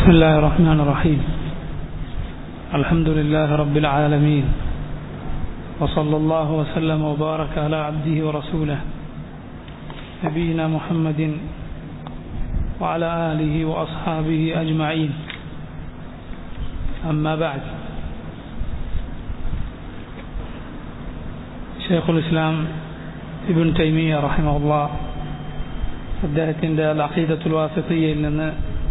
بسم الله الرحمن الرحيم الحمد لله رب العالمين وصلى الله وسلم وبارك على عبده ورسوله نبينا محمد وعلى آله وأصحابه أجمعين أما بعد شيخ الإسلام ابن تيمية رحمه الله അദ്ദേഹത്തിൻ്റെ അഖീദത്തുൽ വാസിത്തയിൽ നിന്ന്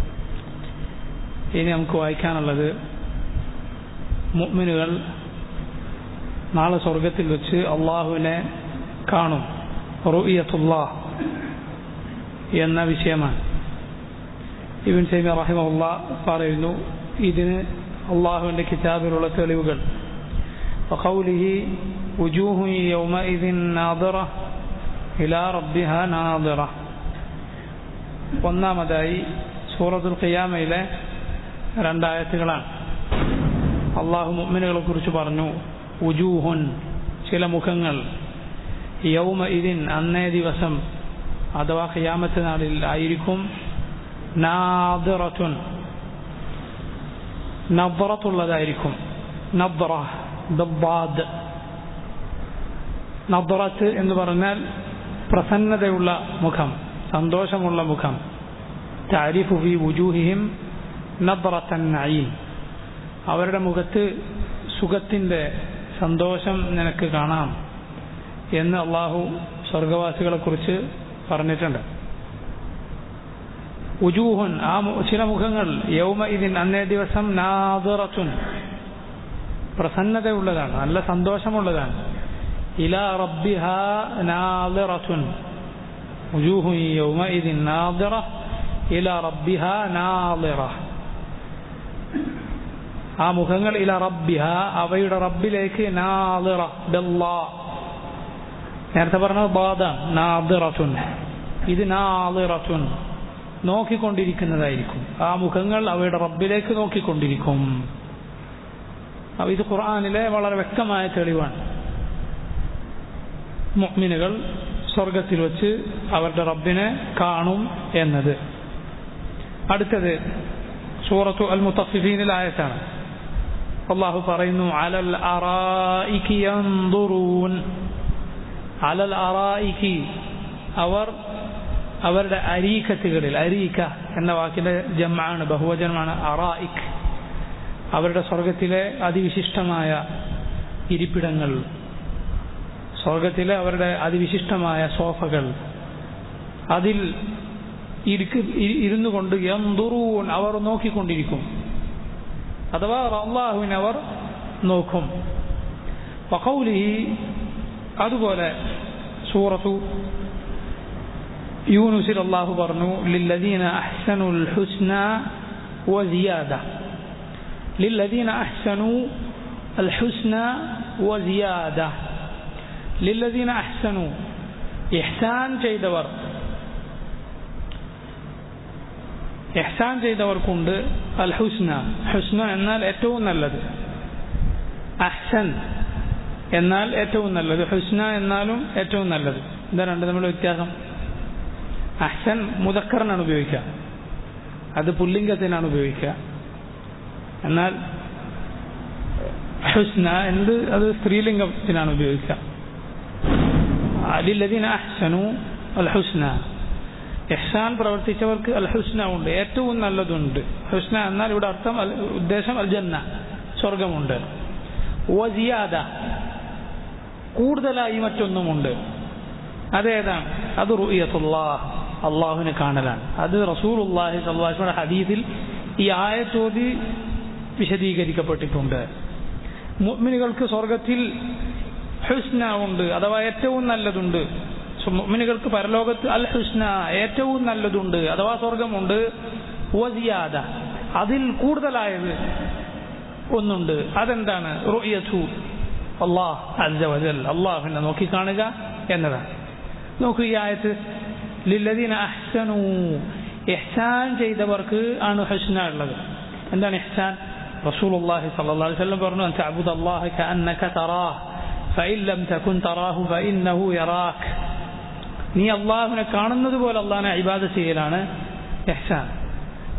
ഇനി നമുക്ക് വായിക്കാനുള്ളത് മുഅ്മിനുകൾ നാളെ സ്വർഗത്തിൽ വെച്ച് അള്ളാഹുവിനെ കാണും റുഇയത്തുല്ലാഹ് എന്ന വിഷയമാണ് ഇബിൻ സൈമി റഹിമുള്ള പറയുന്നു ഇതിന് അള്ളാഹുവിൻ്റെ കിതാബിലുള്ള തെളിവുകൾ وقوله وجوه يومئذ ناظرة إلى ربها ناظرة ഒന്നാമതായി സൂറത്തുൽ ഖിയാമയിലെ രണ്ടായത്തുകളാണ് അള്ളാഹു മുഅ്മിനുകളെ കുറിച്ച് പറഞ്ഞു ഉജൂഹുൻ ചില മുഖങ്ങൾ യൗമ ഇതിൻ അന്നേ ദിവസം അഥവാ ഖിയാമത്ത് നാളിൽ ആയിരിക്കും നാദിറത്തുൻ നദ്റത്തുള്ളതായിരിക്കും നദ്റ ദബ്ബാദ് നദ്റത്ത് എന്ന് പറഞ്ഞാൽ പ്രസന്നതയുള്ള മുഖം സന്തോഷമുള്ള മുഖം താരിഫു ഫി വുജൂഹിഹിം നദ്റത്തൻ നഈം അവരുടെ മുഖത്ത് സുഖത്തിൻ്റെ സന്തോഷം നിനക്ക് കാണാം എന്ന് അള്ളാഹു സ്വർഗവാസികളെ കുറിച്ച് പറഞ്ഞിട്ടുണ്ട് ഉജൂഹുൻ ആ ചില മുഖങ്ങൾ യൗമ ഇതിൻ അന്നേ ദിവസം നാദിറത്തുൻ പ്രസന്നതയുള്ളതാണ് നല്ല സന്തോഷമുള്ളതാണ് ഇല റബ്ബിഹ നാദിറത്തുൻ وجوه يومئذ ناظرة إلى ربها ناظرة ആ മുഖങ്ങൾ ഇല റബ്ബിഹ അവയുടെ റബ്ബിലേക്ക് നാദിറ ബല്ലാ നേരത്തെ പറഞ്ഞത് ബാദാണ് നാദിറത്തുൻ ഇത് നാദിറത്തുൻ നോക്കിക്കൊണ്ടിരിക്കുന്നതായിരിക്കും ആ മുഖങ്ങൾ അവയുടെ റബ്ബിലേക്ക് നോക്കിക്കൊണ്ടിരിക്കും ഇത് ഖുർആാനിലെ വളരെ വ്യക്തമായ തെളിവാണ് മുഅ്മിനുകൾ സ്വർഗത്തിൽ വെച്ച് അവരുടെ റബ്ബിനെ കാണും എന്നത് അടുത്തത് സൂറത്തു അൽ മുത്തഫിഫീനിൽ ആയത്താണ് അള്ളാഹു പറയുന്നു അലൽ അറായിക്ക് യന്ദുറൂൻ അലൽ അറായിക്ക് അവർ അവരുടെ അരീക്കത്തുകളിൽ അരീക്ക എന്ന വാക്കിന്റെ ജമ്മാണ് ബഹുവചനമാണ് അറായിക് അവരുടെ സ്വർഗത്തിലെ അതിവിശിഷ്ടമായ ഇരിപ്പിടങ്ങൾ സ്വർഗത്തിലെ അവരുടെ അതിവിശിഷ്ടമായ സോഫകൾ അതിൽ ഇരുന്നു കൊണ്ട് എന്തുറൂൻ അവർ നോക്കിക്കൊണ്ടിരിക്കും അഥവാ അള്ളാഹുവിനെ അവർ നോക്കും വഖൗലിഹി അതുപോലെ സൂറത്തു യൂനുസിൽ അള്ളാഹു പറഞ്ഞു ലില്ലദീന അഹ്സനുൽ ഹുസ്ന വസിയാദ ലില്ലദീന അഹ്സനു അൽ ഹുസ്ന വസിയാദ ലില്ലദീന അഹ്സനു ഇഹ്സാൻ ചെയ്തവർ ഇഹ്സാൻ ചെയ്തവർക്കുണ്ട് അൽ ഹുസ്ന ഹുസ്ന എന്നാൽ ഏറ്റവും നല്ലത് അഹ്സൻ എന്നാൽ ഏറ്റവും നല്ലത് ഹുസ്ന എന്നാലും ഏറ്റവും നല്ലത് എന്താ രണ്ട് തമ്മിലുള്ള വ്യത്യാസം അഹ്സൻ മുതക്കറിനാണ് ഉപയോഗിക്കുക അത് പുല്ലിംഗത്തിനാണ് ഉപയോഗിക്കുക എന്നാൽ ഹുസ്ന എന്ത് അത് സ്ത്രീലിംഗത്തിനാണ് ഉപയോഗിക്കുക അലില്ലദീന അഹ്സനു അൽ ഹുസ്ന ഇഹ്സാൻ പ്രവർത്തിച്ചവർക്ക് അൽ ഹുസ്ന ഉണ്ട് ഏറ്റവും നല്ലതുണ്ട് ഹുസ്ന എന്നാൽ ഇവിടെ അർത്ഥം ഉദ്ദേശം അൽ ജന്ന സ്വർഗമുണ്ട് വസിയാദ കൂടുതലായി മറ്റൊന്നുമുണ്ട് അതേതാണ് അത് റുയത്തുല്ലാഹ് അള്ളാഹുവിനെ കാണലാണ് അത് റസൂൽ അള്ളാഹി സല്ലാഹിയുടെ ഹദീസിൽ ഈ ആയത്തോതി വിശദീകരിക്കപ്പെട്ടിട്ടുണ്ട് മുഅ്മിനുകൾക്ക് സ്വർഗത്തിൽ ഹുസ്ന ഉണ്ട് അഥവാ ഏറ്റവും നല്ലതുണ്ട് മുഅ്മിനുകൾക്ക് പരലോകത്ത് അൽ ഹുസ്ന ഏറ്റവും നല്ലതുണ്ട് അഥവാ സ്വർഗമുണ്ട് വസിയാദ അതിൽ കൂടുതലായത് ഒന്നുണ്ട് അതെന്താണ് റുയത്തു അള്ളാഹ് അൽജവജൽ അള്ളാഹുവിനെ നോക്കിക്കാണുക എന്നതാണ് നോക്കൂ ഈ ആയത്ത് ലില്ലദീന അഹ്സനു ഇഹ്സാൻ ചെയ്തവർക്ക് ആണ് ഹുസ്ന ഉള്ളത് എന്താണ് ഇഹ്സാൻ റസൂലുള്ളാഹി സ്വല്ലല്ലാഹു അലൈഹി വസല്ലം പറഞ്ഞു അൻ തഅബുദ അല്ലാഹ കഅന്നക തറാഹ് ഫഇൻ ലം തകുൻ തറാഹു ഫഇന്നഹു യറാക് നീ അള്ളാഹുവിനെ കാണുന്നത് പോലെ അള്ളാഹിനെ ഇബാദ ചെയ്യലാണ് ഇഹ്സാൻ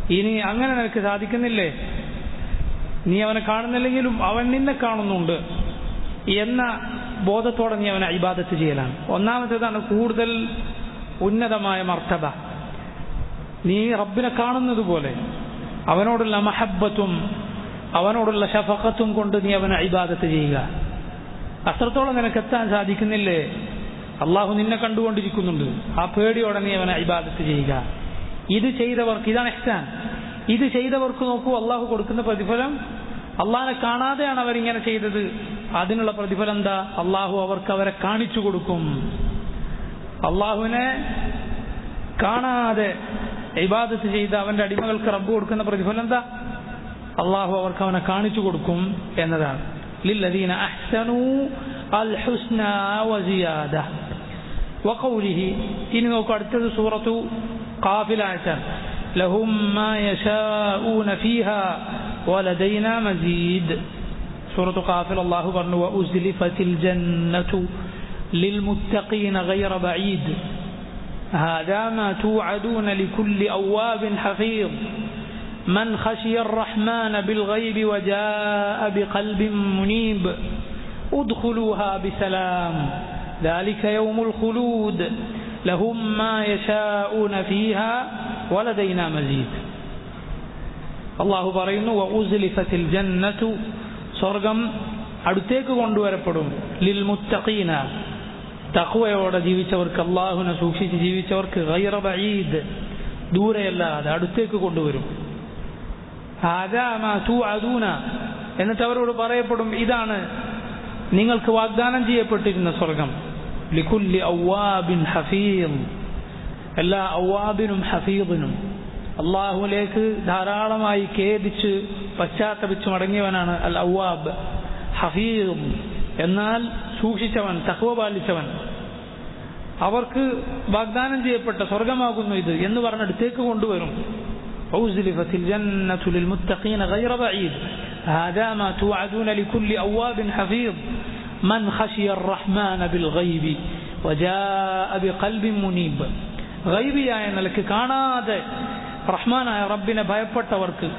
ഇനി അങ്ങനെ നിനക്ക് സാധിക്കുന്നില്ലേ നീ അവനെ കാണുന്നില്ലെങ്കിലും അവൻ നിന്നെ കാണുന്നുണ്ട് എന്ന ബോധത്തോടെ നീ അവനെ ഇബാദത്ത് ചെയ്യലാണ് ഒന്നാമത്തേതാണ് കൂടുതൽ ഉന്നതമായ മർത്തബ നീ റബ്ബിനെ കാണുന്നത് പോലെ അവനോടുള്ള മഹബത്തും അവനോടുള്ള ഷഫഖത്തും കൊണ്ട് നീ അവനെ ഇബാദത്ത് ചെയ്യുക അത്രത്തോളം നിനക്ക് എത്താൻ സാധിക്കുന്നില്ലേ അള്ളാഹു നിന്നെ കണ്ടുകൊണ്ടിരിക്കുന്നുണ്ട് ആ പേടിയോടെ നീ അവനെ ഇബാദത്ത് ചെയ്യുക ഇത് ചെയ്തവർക്ക് ഇതാണ് ഇഹ്സാൻ ഇത് ചെയ്തവർക്ക് നോക്കൂ അള്ളാഹു കൊടുക്കുന്ന പ്രതിഫലം അള്ളാഹിനെ കാണാതെയാണ് അവരിങ്ങനെ ചെയ്തത് അതിനുള്ള പ്രതിഫലം എന്താ അള്ളാഹു അവർക്ക് അവരെ കാണിച്ചു കൊടുക്കും അള്ളാഹുവിനെ കാണാതെ ഇബാദത്ത് ചെയ്ത് അവന്റെ അടിമകൾക്ക് റബ്ബ് കൊടുക്കുന്ന പ്രതിഫലം എന്താ അള്ളാഹു അവർക്ക് അവനെ കാണിച്ചു കൊടുക്കും എന്നതാണ് للذين أحسنوا الحسنى وزيادة وقوله إن وقعت سورة قافلة لهم ما يشاءون فيها ولدينا مزيد سورة قافل الله برن وأزلفت الجنة للمتقين غير بعيد هذا ما توعدون لكل أواب حفيظ من خشي الرحمن بالغيب وجاء بقلب منيب ادخلوها بسلام ذلك يوم الخلود لهم ما يشاءون فيها ولدينا مزيد الله പറയുന്നു وأزلفت الجنة സ്വർഗം അടുത്തേക്ക് കൊണ്ടുവരപ്പെടും ലിൽ മുത്തഖീന തഖ്വയോടെ ജീവിച്ചവർക്ക് അള്ളാഹുനെ സൂക്ഷിച്ച് ജീവിച്ചവർക്ക് ഗൈറ ബഈദ് ദൂരെയല്ലാതെ അടുത്തേക്ക് കൊണ്ടുവരും തൂഅദൂന എന്നിട്ട് അവരോട് പറയപ്പെടും ഇതാണ് നിങ്ങൾക്ക് വാഗ്ദാനം ചെയ്യപ്പെട്ടിരുന്ന സ്വർഗം ലിക്കുല്ലി ഔവാബിൻ ഹഫീദ് എല്ലാ ഔവാബിനും ഹഫീദിനും അള്ളാഹുലേക്ക് ധാരാളമായി ഖേദിച്ച് പശ്ചാത്തപിച്ച് മടങ്ങിയവനാണ് അൽ ഔവാബ് ഹഫീദ് എന്നാൽ സൂക്ഷിച്ചവൻ തഹവ പാലിച്ചവൻ അവർക്ക് വാഗ്ദാനം ചെയ്യപ്പെട്ട സ്വർഗമാകുന്നു ഇത് എന്ന് പറഞ്ഞടുത്തേക്ക് കൊണ്ടുവരും أوزلفت الجنة للمتقين غير بعيد هذا ما توعدون لكل أواب حفيظ من خشي الرحمن بالغيب وجاء بقلب منيب غيبിയായ നിലക്ക് കാണാതെ റഹ്മാനായ റബ്ബിനെ ഭയപ്പെട്ടവർക്ക്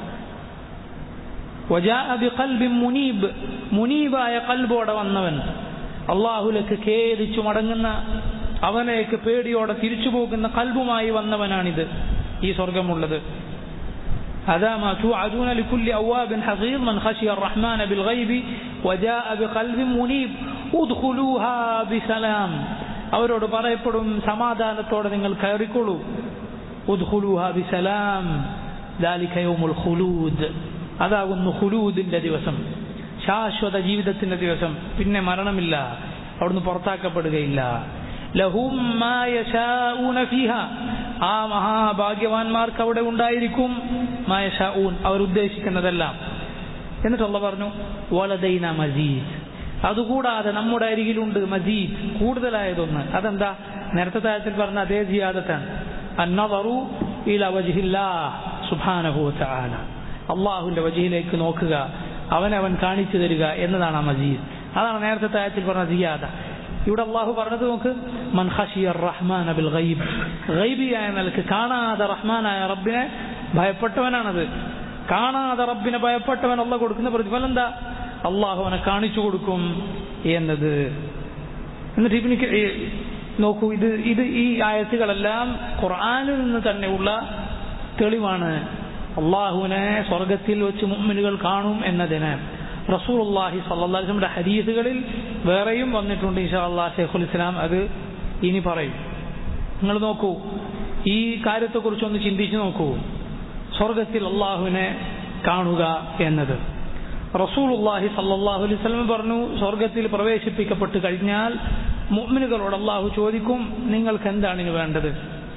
وجاء بقلب منيب മുനീബായ കൽബോടെ വന്നവൻ അള്ളാഹുലേക്ക് ഖേദിച്ചു മടങ്ങുന്ന അവനേക്ക് പേടിയോടെ തിരിച്ചു പോകുന്ന കൽബുമായി വന്നവനാണിത് ഈ സ്വർഗമുള്ളത് هذا ما توعدون لكل أواب حفيظ من خشي الرحمن بالغيب وجاء بقلب منيب ادخلوها بسلام അവരോട് പറയപ്പെടും സമാധാനത്തോടെ നിങ്ങൾ കയറിക്കൊള്ളൂ ഉദ്ഖുലൂഹ ബിസലാം ദാലിക യൗമുൽ ഖുലൂദ് അതാകുന്നു ഖുലൂദിന്റെ ദിവസം ശാശ്വത ജീവിതത്തിന്റെ ദിവസം പിന്നെ മരണമില്ല അവിടുന്ന് പുറത്താക്കപ്പെടുകയില്ല ലഹും മാ യശാഊന ഫീഹ ആ മഹാഭാഗ്യവാന്മാർക്ക് അവിടെ ഉണ്ടായിരിക്കും മായഷാഊൻ അവർ ഉദ്ദേശിക്കുന്നതെല്ലാം എന്നിട്ട് അള്ള പറഞ്ഞു വലദൈന മജീദ് അതുകൂടാതെ നമ്മുടെ അരികിലുണ്ട് മജീദ് കൂടുതലായതൊന്ന് അതെന്താ നേരത്തെ താരത്തിൽ പറഞ്ഞ അതേ ജിയാദത്താണ് അന്നവറു ഇല വജിഹില്ലാ സുബാനഹു തആല അള്ളാഹുവിന്റെ വജിഹിലേക്ക് നോക്കുക അവനവൻ കാണിച്ചു തരിക എന്നതാണ് ആ മജീദ് അതാണ് നേരത്തെ താരത്തിൽ പറഞ്ഞ ജിയാദ ഇവിടെ അള്ളാഹു പറഞ്ഞത് നോക്ക് മൻ ഖശിയ റഹ്മാൻ ബിൽ ഗൈബ് ഗൈബിയായ നിലക്ക് കാണാതെ റഹ്മാനായ റബ്ബിനെ ഭയപ്പെട്ടവനാണത് കാണാതെ റബ്ബിനെ ഭയപ്പെട്ടവൻ അള്ള കൊടുക്കുന്ന പ്രതിഫലം എന്താ അള്ളാഹു അവനെ കാണിച്ചു കൊടുക്കും എന്നത് എന്നിട്ട് ഇവനിക്ക് നോക്കൂ ഇത് ഇത് ഈ ആയത്തുകളെല്ലാം ഖുർആാനിൽ നിന്ന് തന്നെയുള്ള തെളിവാണ് അള്ളാഹുവിനെ സ്വർഗത്തിൽ വെച്ച് മുമ്മിനുകൾ കാണും എന്നതിന് റസൂലുള്ളാഹി സ്വല്ലല്ലാഹി അലൈഹി വസല്ലമയുടെ ഹദീസുകളിൽ വേറെയും വന്നിട്ടുണ്ട് ഇൻഷാ അള്ളാഹ് ഷെയ്ഖുൽ ഇസ്ലാം അത് ഇനി പറയും നിങ്ങൾ നോക്കൂ ഈ കാര്യത്തെക്കുറിച്ചൊന്ന് ചിന്തിച്ചു നോക്കൂ സ്വർഗത്തിൽ അള്ളാഹുവിനെ കാണുക എന്നത് റസൂലുള്ളാഹി സല്ലല്ലാഹു അലൈഹി വസല്ലം പറഞ്ഞു സ്വർഗത്തിൽ പ്രവേശിപ്പിക്കപ്പെട്ട് കഴിഞ്ഞാൽ മുഅ്മിനുകളോട് അള്ളാഹു ചോദിക്കും നിങ്ങൾക്ക് എന്താണ് ഇനി വേണ്ടത്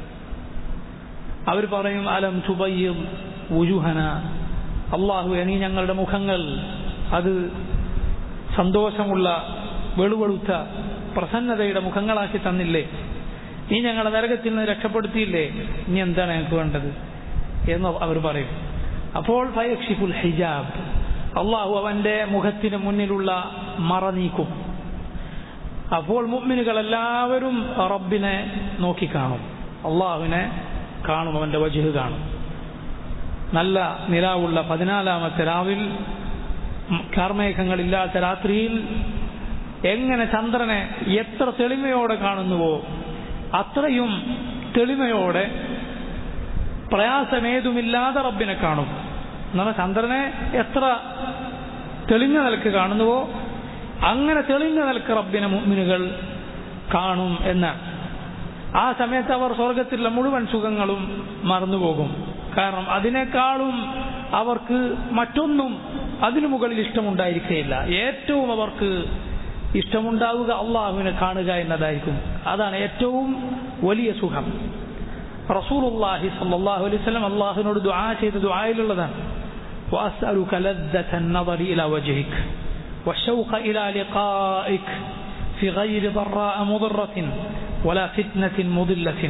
അവർ പറയും അലം തുബയ്യും വുജുഹന അള്ളാഹു നീ ഞങ്ങളുടെ മുഖങ്ങൾ അത് സന്തോഷമുള്ള വെളുവെളുത്ത പ്രസന്നതയുടെ മുഖങ്ങളാക്കി തന്നില്ലേ നീ ഞങ്ങളെ നരകത്തിൽ നിന്ന് രക്ഷപ്പെടുത്തിയില്ലേ ഇനി എന്താണ് ഞങ്ങൾക്ക് വേണ്ടത് എന്ന് അവർ പറയും അപ്പോൾ ഫയക്ഷിഫുൽ ഹിജാബ് അള്ളാഹു അവന്റെ മുഖത്തിന് മുന്നിലുള്ള മറ നീക്കും അപ്പോൾ മുഅ്മിനുകൾ എല്ലാവരും റബ്ബിനെ നോക്കിക്കാണും അള്ളാഹുവിനെ കാണും അവന്റെ വജുഹ് കാണും നല്ല നിലാവുള്ള പതിനാലാമത്തെ രാവിൽ കാർമേഘങ്ങളില്ലാത്ത രാത്രിയിൽ എങ്ങനെ ചന്ദ്രനെ എത്ര തെളിമയോടെ കാണുന്നുവോ അത്രയും തെളിമയോടെ പ്രയാസമേതുമില്ലാതെ റബ്ബിനെ കാണും എന്നാൽ ചന്ദ്രനെ എത്ര തെളിഞ്ഞ നിലക്ക് കാണുന്നുവോ അങ്ങനെ തെളിഞ്ഞ നിലക്ക് റബ്ബിനെ മുഅ്മിനുകൾ കാണും എന്നാണ് ആ സമയത്ത് അവർ സ്വർഗത്തിലുള്ള മുഴുവൻ സുഖങ്ങളും മറന്നുപോകും കാരണം അതിനേക്കാളും അവർക്ക് മറ്റൊന്നും അതിനു മുകളിൽ ഇഷ്ടമുണ്ടായിരിക്കുകയില്ല ഏറ്റവും അവർക്ക് ഇഷ്ടമുണ്ടാവുക അള്ളാഹുവിനെ കാണുക എന്നതായിരിക്കും അതാണ് ഏറ്റവും വലിയ സുഖം റസൂലുള്ളാഹി സ്വല്ലല്ലാഹു അലൈഹി വസല്ലം അള്ളാഹുവിനോട് ദുആ ചെയ്ത ദുആയിലുള്ളതാണ് وأسألك لذة النظر إلى وجهك والشوق إلى لقائك في غير ضراء مضرة ولا فتنة مضلة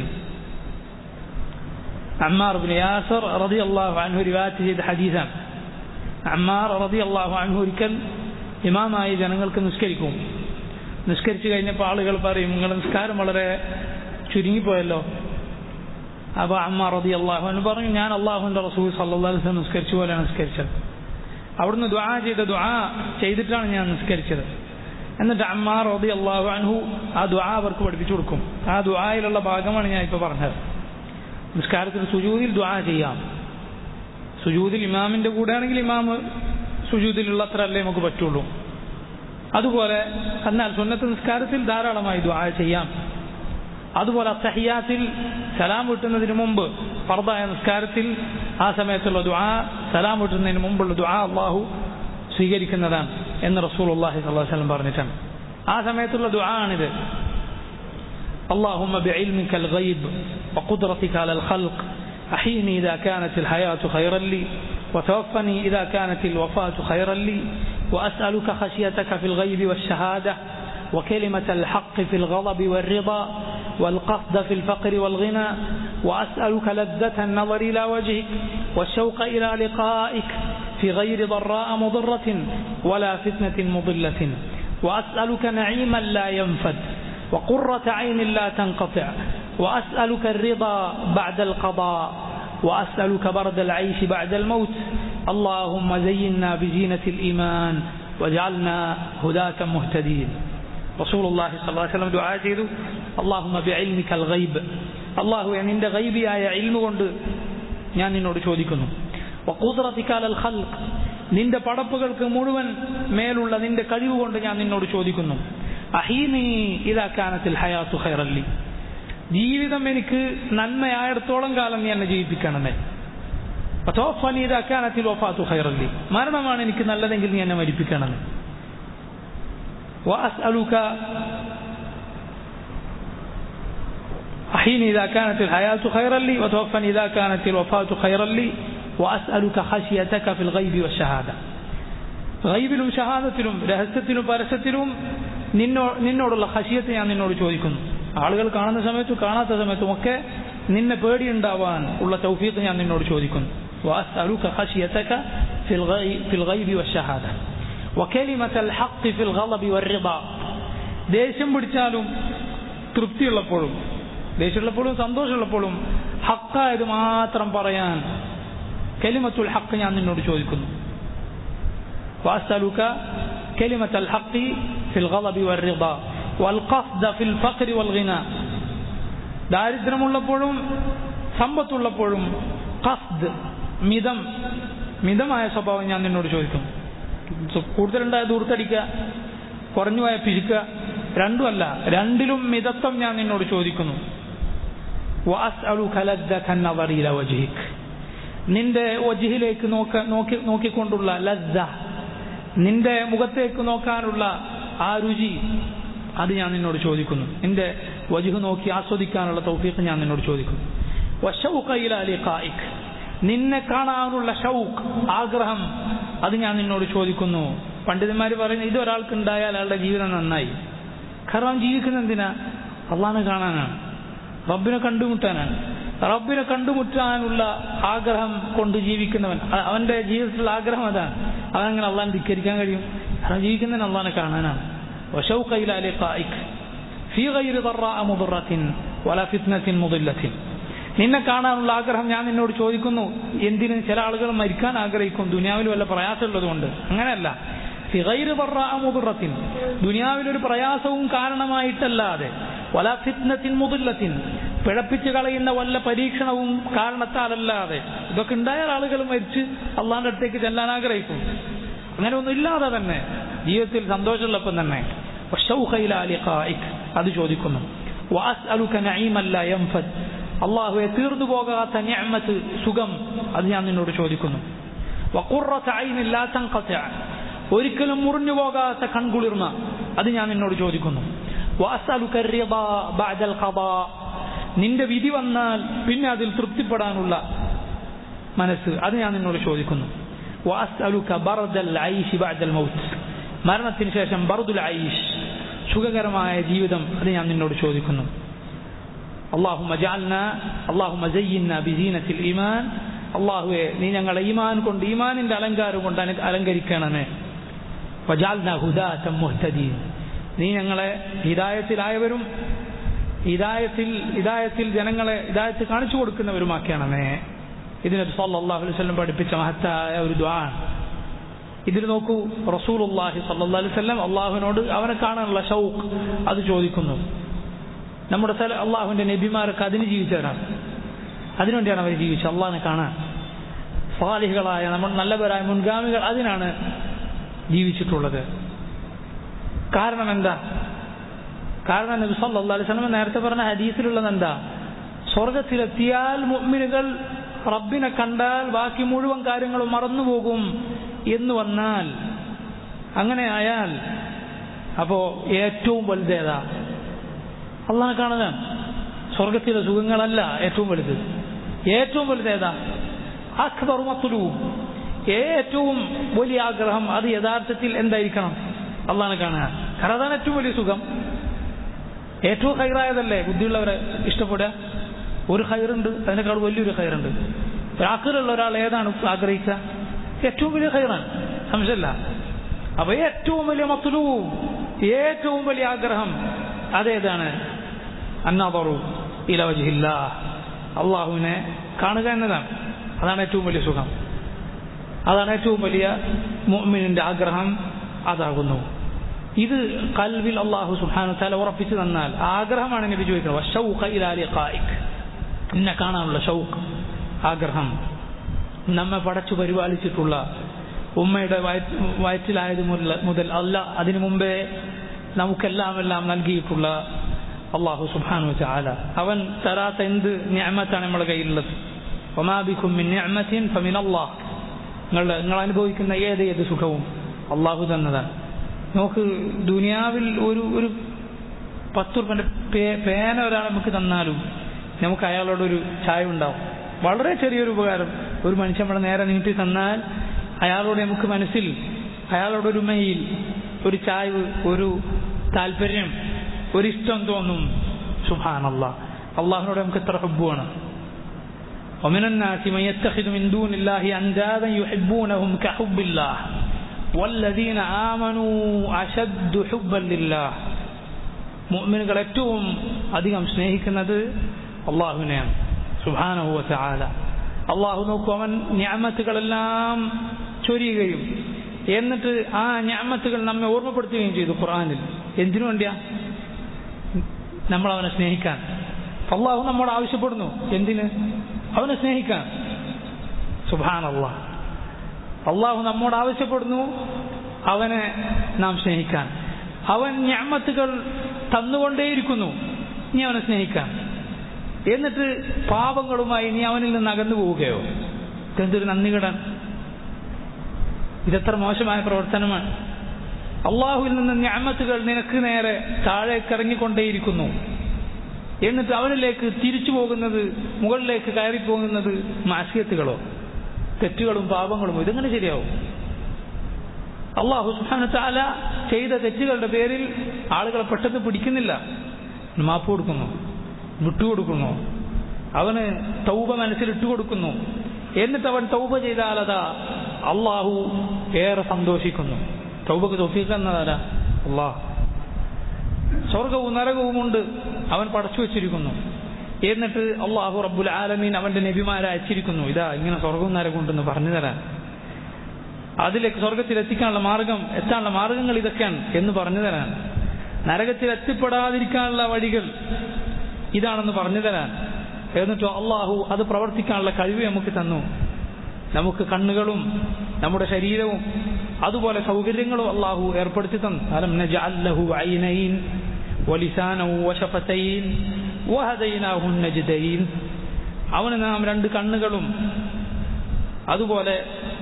عمار بن ياسر رضي الله عنه روايته حديثا عمار رضي الله عنه ഒരിക്കൽ ഇമാമായി ജനങ്ങൾക്ക് നിസ്കരിക്കും നിസ്കരിച്ചു കഴിഞ്ഞപ്പോൾ ആളുകൾ പറയും നിങ്ങളുടെ നിസ്കാരം വളരെ ചുരുങ്ങിപ്പോയല്ലോ അപ്പോൾ അമ്മ റതി അള്ളാഹു പറഞ്ഞു ഞാൻ അള്ളാഹുവിൻ്റെ റസൂൽ സല്ലാസ് നിസ്കരിച്ച പോലെയാണ് നിസ്കരിച്ചത് അവിടുന്ന് ദ്വാ ചെയ്ത ദ്വാ ചെയ്തിട്ടാണ് ഞാൻ നിസ്കരിച്ചത് എന്നിട്ട് അമ്മ റതി അള്ളാഹു അൻഹു ആ ദ്വാ അവർക്ക് പഠിപ്പിച്ചു കൊടുക്കും ആ ദ്വായിലുള്ള ഭാഗമാണ് ഞാൻ ഇപ്പോൾ പറഞ്ഞത് നിസ്കാരത്തിൽ സുജൂതിൽ ദ്വാ ചെയ്യാം സുജൂതിൽ ഇമാമിൻ്റെ കൂടെ ആണെങ്കിൽ ഇമാമ് സുജൂതിലുള്ള അത്ര അല്ലേ നമുക്ക് പറ്റുള്ളൂ അതുപോലെ എന്നാൽ സുന്നത്ത് നിസ്കാരത്തിൽ ധാരാളമായി ദ്വാ ചെയ്യാം അതുപോലെ അത്തഹിയാത്തിൽ സലാം വിട്ടുന്നതിന് മുമ്പ് ഫർദായ നിസ്കാരത്തിൽ ആ സമയത്തുള്ള ദുആ സലാം വിട്ടുന്നതിന് മുമ്പുള്ള ദുആ അള്ളാഹു സ്വീകരിക്കുന്നതാണ് എന്ന് റസൂൽ അള്ളാഹി സ്വല്ലം പറഞ്ഞിട്ടാണ് ആ സമയത്തുള്ള ദുആ ആണിത് اللهم بعلمك الغيب وقدرتك على الخلق أحيني إذا كانت الحياة خيرا لي وتوفني إذا كانت الوفاة خيرا لي وأسألك خشيتك في الغيب والشهادة وكلمة الحق في الغضب والرضا والقصد في الفقر والغنى وأسألك لذة النظر إلى وجهك والشوق إلى لقائك في غير ضراء مضرة ولا فتنة مضلة وأسألك نعيما لا ينفد وقرة عين لا تنقطع وأسألك الرضا بعد القضاء وأسألك برد العيش بعد الموت اللهم زينا بزينة الإيمان واجعلنا هداة مهتدين رسول الله صلى الله عليه وسلم دعاء ചെയ്തു اللهم بعلمك الغيب അള്ളാഹു നിന്റെ ഗൈബിയായ ഇൽമു കൊണ്ട് ഞാൻ നിന്നോട് ചോദിക്കുന്നു وقدرتك على الخلق നിന്റെ പടപ്പുകൾക്ക് മുഴുവൻ മേലുള്ള നിന്റെ കഴിവ് കൊണ്ട് ഞാൻ നിന്നോട് ചോദിക്കുന്നു അഹീനി ഇതാ കാനത്തിൽ ഹയാത്തു ഖൈറല്ലി ജീവിതം എനിക്ക് നന്മയായിടത്തോളം കാലം നീ എന്നെ ജീവിപ്പിക്കണമേ ഇതാക്കാനത്തിൽ വഫാത്തു ഖൈറല്ലി മരണമാണ് എനിക്ക് നല്ലതെങ്കിൽ നീ എന്നെ മരിപ്പിക്കണമേ وأسألك أحيني إذا كانت الحياة خيرا لي وتوفني إذا كانت الوفاة خيرا لي وأسألك خشيتك في الغيب والشهادة ഗൈബിലും ഷഹാദത്തിലും രഹസ്യത്തിലും പരസ്യത്തിലും നിന്നോ നിന്നോടുള്ള ഹഷിയത്തെ ഞാൻ നിന്നോട് ചോദിക്കുന്നു ആളുകൾ കാണുന്ന സമയത്തും കാണാത്ത സമയത്തും ഒക്കെ നിന്നെ പേടിയുണ്ടാവാൻ ഉള്ള തൗഫീഖ് ഞാൻ നിന്നോട് ചോദിക്കുന്നു وأسألك خشيتك في الغيب, في الغيب والشهادة وكلمة الحق في الغضب والرضا ദേഷ്യം പിടിച്ചാലും തൃപ്തിയുള്ളപ്പോഴും ദേഷ്യമുള്ളപ്പോഴും സന്തോഷമുള്ളപ്പോഴും ഹക്കായത് മാത്രം പറയാൻ കലിമത്തുൽ ഹക്ക് ഞാൻ നിന്നോട് ചോദിക്കുന്നു وأسألك كلمة الحق في الغضب والرضا والقصد في الفقر والغنى ദാരിദ്ര്യമുള്ളപ്പോഴും സമ്പത്തുള്ളപ്പോഴും ഖസ്ദ് മിതം മിതമായ സ്വഭാവം ഞാൻ നിന്നോട് ചോദിക്കും കൂടുതലുണ്ടായ ദൂർത്തടിക്കുക കുറഞ്ഞു പോയ പിരിക്കുക രണ്ടുമല്ല രണ്ടിലും മിതത്വം ഞാൻ നിന്നോട് ചോദിക്കുന്നു നിന്റെ വജിഹിലേക്ക് നോക്ക നോക്കി നോക്കിക്കൊണ്ടുള്ള ലജ്ജ നിന്റെ മുഖത്തേക്ക് നോക്കാനുള്ള ആ രുചി അത് ഞാൻ നിന്നോട് ചോദിക്കുന്നു നിന്റെ വജുഹ് നോക്കി ആസ്വദിക്കാനുള്ള തൗഫീഖ് ഞാൻ നിന്നോട് ചോദിക്കുന്നു നിന്നെ കാണാനുള്ള ഷൗക്ക് ആഗ്രഹം അത് ഞാൻ നിന്നോട് ചോദിക്കുന്നു പണ്ഡിതന്മാർ പറയുന്നത് ഇത് ഒരാൾക്ക് ഉണ്ടായാൽ അയാളുടെ ജീവിതം നന്നായി കാരണം ജീവിക്കുന്ന എന്തിനാ അള്ളാഹിനെ കാണാനാണ് റബ്ബിനെ കണ്ടുമുട്ടാനാണ് റബ്ബിനെ കണ്ടുമുട്ടാനുള്ള ആഗ്രഹം കൊണ്ട് ജീവിക്കുന്നവൻ അവന്റെ ജീവിതത്തിലുള്ള ആഗ്രഹം അതാണ് അവനങ്ങനെ അള്ളാഹിനെ ധിക്കരിക്കാൻ കഴിയും അവൻ ജീവിക്കുന്നതിന് അള്ളാഹിനെ കാണാനാണ് وشوق إلى لقائك في غير ضراء مضرة ولا فتنة مضلة നിന്നെ കാണാനുള്ള ആഗ്രഹം ഞാൻ നിന്നോട് ചോദിക്കുന്നു എന്തിന് ചില ആളുകൾ മരിക്കാൻ ആഗ്രഹിക്കും ദുനിയാവിൽ വല്ല പ്രയാസമുള്ളതുകൊണ്ട് അങ്ങനെയല്ല ഫിഗൈറ് മുതിറത്തിൻ ദുനിയാവിലൊരു പ്രയാസവും കാരണമായിട്ടല്ലാതെ വല ഫിത്നത്തിൻ മുതില്ലത്തിൻ പിഴപ്പിച്ച് കളയുന്ന വല്ല പരീക്ഷണവും കാരണത്താലല്ലാതെ ഇതൊക്കെ ഉണ്ടായ ആളുകൾ മരിച്ച് അള്ളാന്റെ അടുത്തേക്ക് ചെല്ലാൻ ആഗ്രഹിക്കും അങ്ങനെ ഒന്നും ഇല്ലാതെ തന്നെ ജീവിതത്തിൽ സന്തോഷമുള്ളപ്പം തന്നെ അത് ചോദിക്കുന്നു അള്ളാഹുവെ തീർന്നു പോകാത്ത ഞാമത്ത് സുഖം അത് ഞാൻ നിന്നോട് ചോദിക്കുന്നു ഒരിക്കലും മുറിഞ്ഞു പോകാത്ത കൺകുളിർമ അത് ഞാൻ നിന്നോട് ചോദിക്കുന്നു നിന്റെ വിധി വന്നാൽ പിന്നെ അതിൽ തൃപ്തിപ്പെടാനുള്ള മനസ്സ് അത് ഞാൻ നിന്നോട് ചോദിക്കുന്നു മരണത്തിന് ശേഷം ബർദുൽ ഐഷ് സുഖകരമായ ജീവിതം അത് ഞാൻ നിന്നോട് ചോദിക്കുന്നു اللهم جعلنا اللهم زينا بزينة الإيمان അള്ളാഹുവെ നീ ഞങ്ങളെ ഈമാൻ കൊണ്ട് ഈമാനിന്റെ അലങ്കാരം കൊണ്ട് അലങ്കരിക്കണമേ വജാൽന ഹുദാറ്റം മുഹ്തദീൻ നീ ഞങ്ങളെ ഹിദായത്തിലായവരും ഹിദായത്തിൽ ഹിദായത്തിൽ ജനങ്ങളെ ഹിദായത്ത് കാണിച്ചു കൊടുക്കുന്നവരുമാക്കണമേ ഇതിന് സല്ലല്ലാഹു അലൈഹി വസല്ലം പഠിപ്പിച്ച മഹത്തായ ഒരു ദ്വാണ് ഇതിൽ നോക്കൂ റസൂലുള്ളാഹി സല്ലല്ലാഹു അലൈഹി വസല്ലം അള്ളാഹുവിനോട് അവനെ കാണാനുള്ള ഷൗക്ക് അത് ചോദിക്കുന്നു നമ്മുടെ സ്ഥലം അള്ളാഹുവിന്റെ നബിമാർക്ക് അതിന് ജീവിച്ചവരാണ് അതിനുവേണ്ടിയാണ് അവർ ജീവിച്ചത് അള്ളാഹിനെ കാണാൻ സ്വാലിഹികളായ നമ്മൾ നല്ലവരായ മുൻഗാമികൾ അതിനാണ് ജീവിച്ചിട്ടുള്ളത് കാരണം എന്താ കാരണം നബി സല്ലല്ലാഹു അലൈഹി വസല്ലം നേരത്തെ പറഞ്ഞ ഹദീസിലുള്ളത് എന്താ സ്വർഗത്തിലെത്തിയാൽ മുഅ്മിനുകൾ റബ്ബിനെ കണ്ടാൽ ബാക്കി മുഴുവൻ കാര്യങ്ങളും മറന്നുപോകും എന്ന് വന്നാൽ അങ്ങനെ ആയാൽ അപ്പോ ഏറ്റവും വലുതേതാ അള്ളാഹെ കാണുക സ്വർഗത്തിലെ സുഖങ്ങളല്ല ഏറ്റവും വലുത് ഏറ്റവും വലുതേതാ അക്ബറുമത്തുലവും ഏറ്റവും വലിയ ആഗ്രഹം അത് യഥാർത്ഥത്തിൽ എന്തായിരിക്കണം അള്ളാഹനെ കാണുക കാരണം അതാണ് ഏറ്റവും വലിയ സുഖം ഏറ്റവും ഹൈറായതല്ലേ ബുദ്ധിയുള്ളവരെ ഇഷ്ടപ്പെടുക ഒരു ഹൈറുണ്ട് അതിനേക്കാൾ വലിയൊരു ഹൈറുണ്ട് ആക്കിലുള്ള ഒരാൾ ഏതാണ് ആഗ്രഹിക്കുക ഏറ്റവും വലിയ ഹൈറാണ് സംശയമല്ല അപ്പൊ ഏറ്റവും വലിയ മത്തുലവും ഏറ്റവും വലിയ ആഗ്രഹം അതേതാണ് അന്നാബറു ഇലവജില്ല അള്ളാഹുവിനെ കാണുക എന്നതാണ് അതാണ് ഏറ്റവും വലിയ സുഖം അതാണ് ഏറ്റവും വലിയ മുഅ്മിനിന്റെ ആഗ്രഹം അതാകുന്നു ഇത് കൽവിൽ അള്ളാഹു സുഹാനു തല ഉറപ്പിച്ചു തന്നാൽ ആഗ്രഹമാണ് നബി ചോദിക്കുന്നത് ഷൗഖ ഇലാലി ഖായിക് എന്നെ കാണാനുള്ള ഷൗഖ് ആഗ്രഹം നമ്മെ പടച്ചു പരിപാലിച്ചിട്ടുള്ള ഉമ്മയുടെ വയറ്റിലായത് മുതൽ അല്ല അതിനു മുമ്പേ നമുക്കെല്ലാം എല്ലാം നൽകിയിട്ടുള്ള അള്ളാഹു സുബാനു ചാല അവൻ തരാത്ത എന്ത് ഞാമത്താണ് നമ്മുടെ കയ്യിലുള്ളത് ഒമാബിക്കും ഫമിൻ അള്ളാഹ് നിങ്ങൾ നിങ്ങൾ അനുഭവിക്കുന്ന ഏത് ഏത് സുഖവും അള്ളാഹു തന്നതാണ് നമുക്ക് ദുനിയാവിൽ ഒരു ഒരു പത്ത് റുപ്യൻ്റെ പേന ഒരാൾ നമുക്ക് തന്നാലും നമുക്ക് അയാളോടൊരു ചായ ഉണ്ടാവും വളരെ ചെറിയൊരു ഉപകാരം ഒരു മനുഷ്യൻ നമ്മളെ നേരെ നീട്ടി തന്നാൽ അയാളോട് നമുക്ക് മനസ്സിൽ അയാളോടൊരു മെയിൽ ഒരു ചായ്വ് ഒരു താല്പര്യം ഒരിഷ്ടം തോന്നും സുഹാനല്ല അള്ളാഹിനോട് നമുക്ക് എത്ര ഹബ്ബുമാണ് ومن الناس من يتخذ من دون الله أندادا يحبونهم كحب الله والذين آمنوا أشد حبا لله മുഅ്മിനുകൾ ഏറ്റവും അധികം സ്നേഹിക്കുന്നത് അള്ളാഹുവിനെയാണ് സുബാനഹുവ ചാല അള്ളാഹു നോക്കും അവൻ ഞാമത്തുകളെല്ലാം ചൊരിയുകയും എന്നിട്ട് ആ ഞാമത്തുകൾ നമ്മെ ഓർമ്മപ്പെടുത്തുകയും ചെയ്തു ഖുറാനിൽ എന്തിനു വേണ്ടിയാ നമ്മൾ അവനെ സ്നേഹിക്കാൻ അള്ളാഹു നമ്മോട് ആവശ്യപ്പെടുന്നു എന്തിന് അവനെ സ്നേഹിക്കാൻ സുബാൻ അള്ളാഹ് അള്ളാഹു നമ്മോട് ആവശ്യപ്പെടുന്നു അവനെ നാം സ്നേഹിക്കാൻ അവൻ ഞാമത്തുകൾ തന്നുകൊണ്ടേയിരിക്കുന്നു നീ അവനെ സ്നേഹിക്കാൻ എന്നിട്ട് പാപങ്ങളുമായി നീ അവനിൽ നിന്ന് അകന്നു പോവുകയോ ഇതെന്തൊരു നന്ദികേടാൻ ഇതെത്ര മോശമായ പ്രവർത്തനമാണ് അള്ളാഹുവിൽ നിന്ന് ഞാമത്തുകൾ നിനക്ക് നേരെ താഴേക്ക് ഇറങ്ങിക്കൊണ്ടേയിരിക്കുന്നു എന്നിട്ട് അവനിലേക്ക് തിരിച്ചു പോകുന്നത് മുകളിലേക്ക് കയറി പോകുന്നത് മാസിയത്തുകളോ തെറ്റുകളും പാപങ്ങളും ഇതെങ്ങനെ ശരിയാവും അള്ളാഹു സുഹാന ചാല ചെയ്ത തെറ്റുകളുടെ പേരിൽ ആളുകളെ പെട്ടെന്ന് പിടിക്കുന്നില്ല മാപ്പ് കൊടുക്കുന്നു വിട്ടുകൊടുക്കുന്നു അവന് തൗബ മനസ്സിൽ ഇട്ടുകൊടുക്കുന്നു എന്നിട്ട് അവൻ തൗബ ചെയ്താലതാ അള്ളാഹു ഏറെ സന്തോഷിക്കുന്നു തൗബക്ക് തൊഫീക്ക് എന്നതാരാ അള്ളാഹ് സ്വർഗവും നരകവുമുണ്ട് അവൻ പടച്ചു വച്ചിരിക്കുന്നു എന്നിട്ട് അള്ളാഹു റബ്ബുൽ ആലമീൻ അവന്റെ നബിമാരെ അയച്ചിരിക്കുന്നു ഇതാ ഇങ്ങനെ സ്വർഗവും നരകമുണ്ടെന്ന് പറഞ്ഞു തരാൻ അതിലേക്ക് സ്വർഗത്തിൽ എത്തിക്കാനുള്ള മാർഗം എത്താനുള്ള മാർഗങ്ങൾ ഇതൊക്കെയാണ് എന്ന് പറഞ്ഞു തരാൻ നരകത്തിൽ എത്തിപ്പെടാതിരിക്കാനുള്ള വഴികൾ ഇതാണെന്ന് പറഞ്ഞു തരാൻ എന്നിട്ടോ അള്ളാഹു അത് പ്രവർത്തിക്കാനുള്ള കഴിവ് നമുക്ക് തന്നു നമുക്ക് കണ്ണുകളും നമ്മുടെ ശരീരവും അതുപോലെ സൗകര്യങ്ങളും അള്ളാഹു ഏർപ്പെടുത്തി തന്നു അലം നജഅല്ലഹു ഐനൈൻ വലിസാനൗ വശഫതൈൻ വഹദൈനാഹു നജ്ദൈൻ അവന് നാം രണ്ട് കണ്ണുകളും അതുപോലെ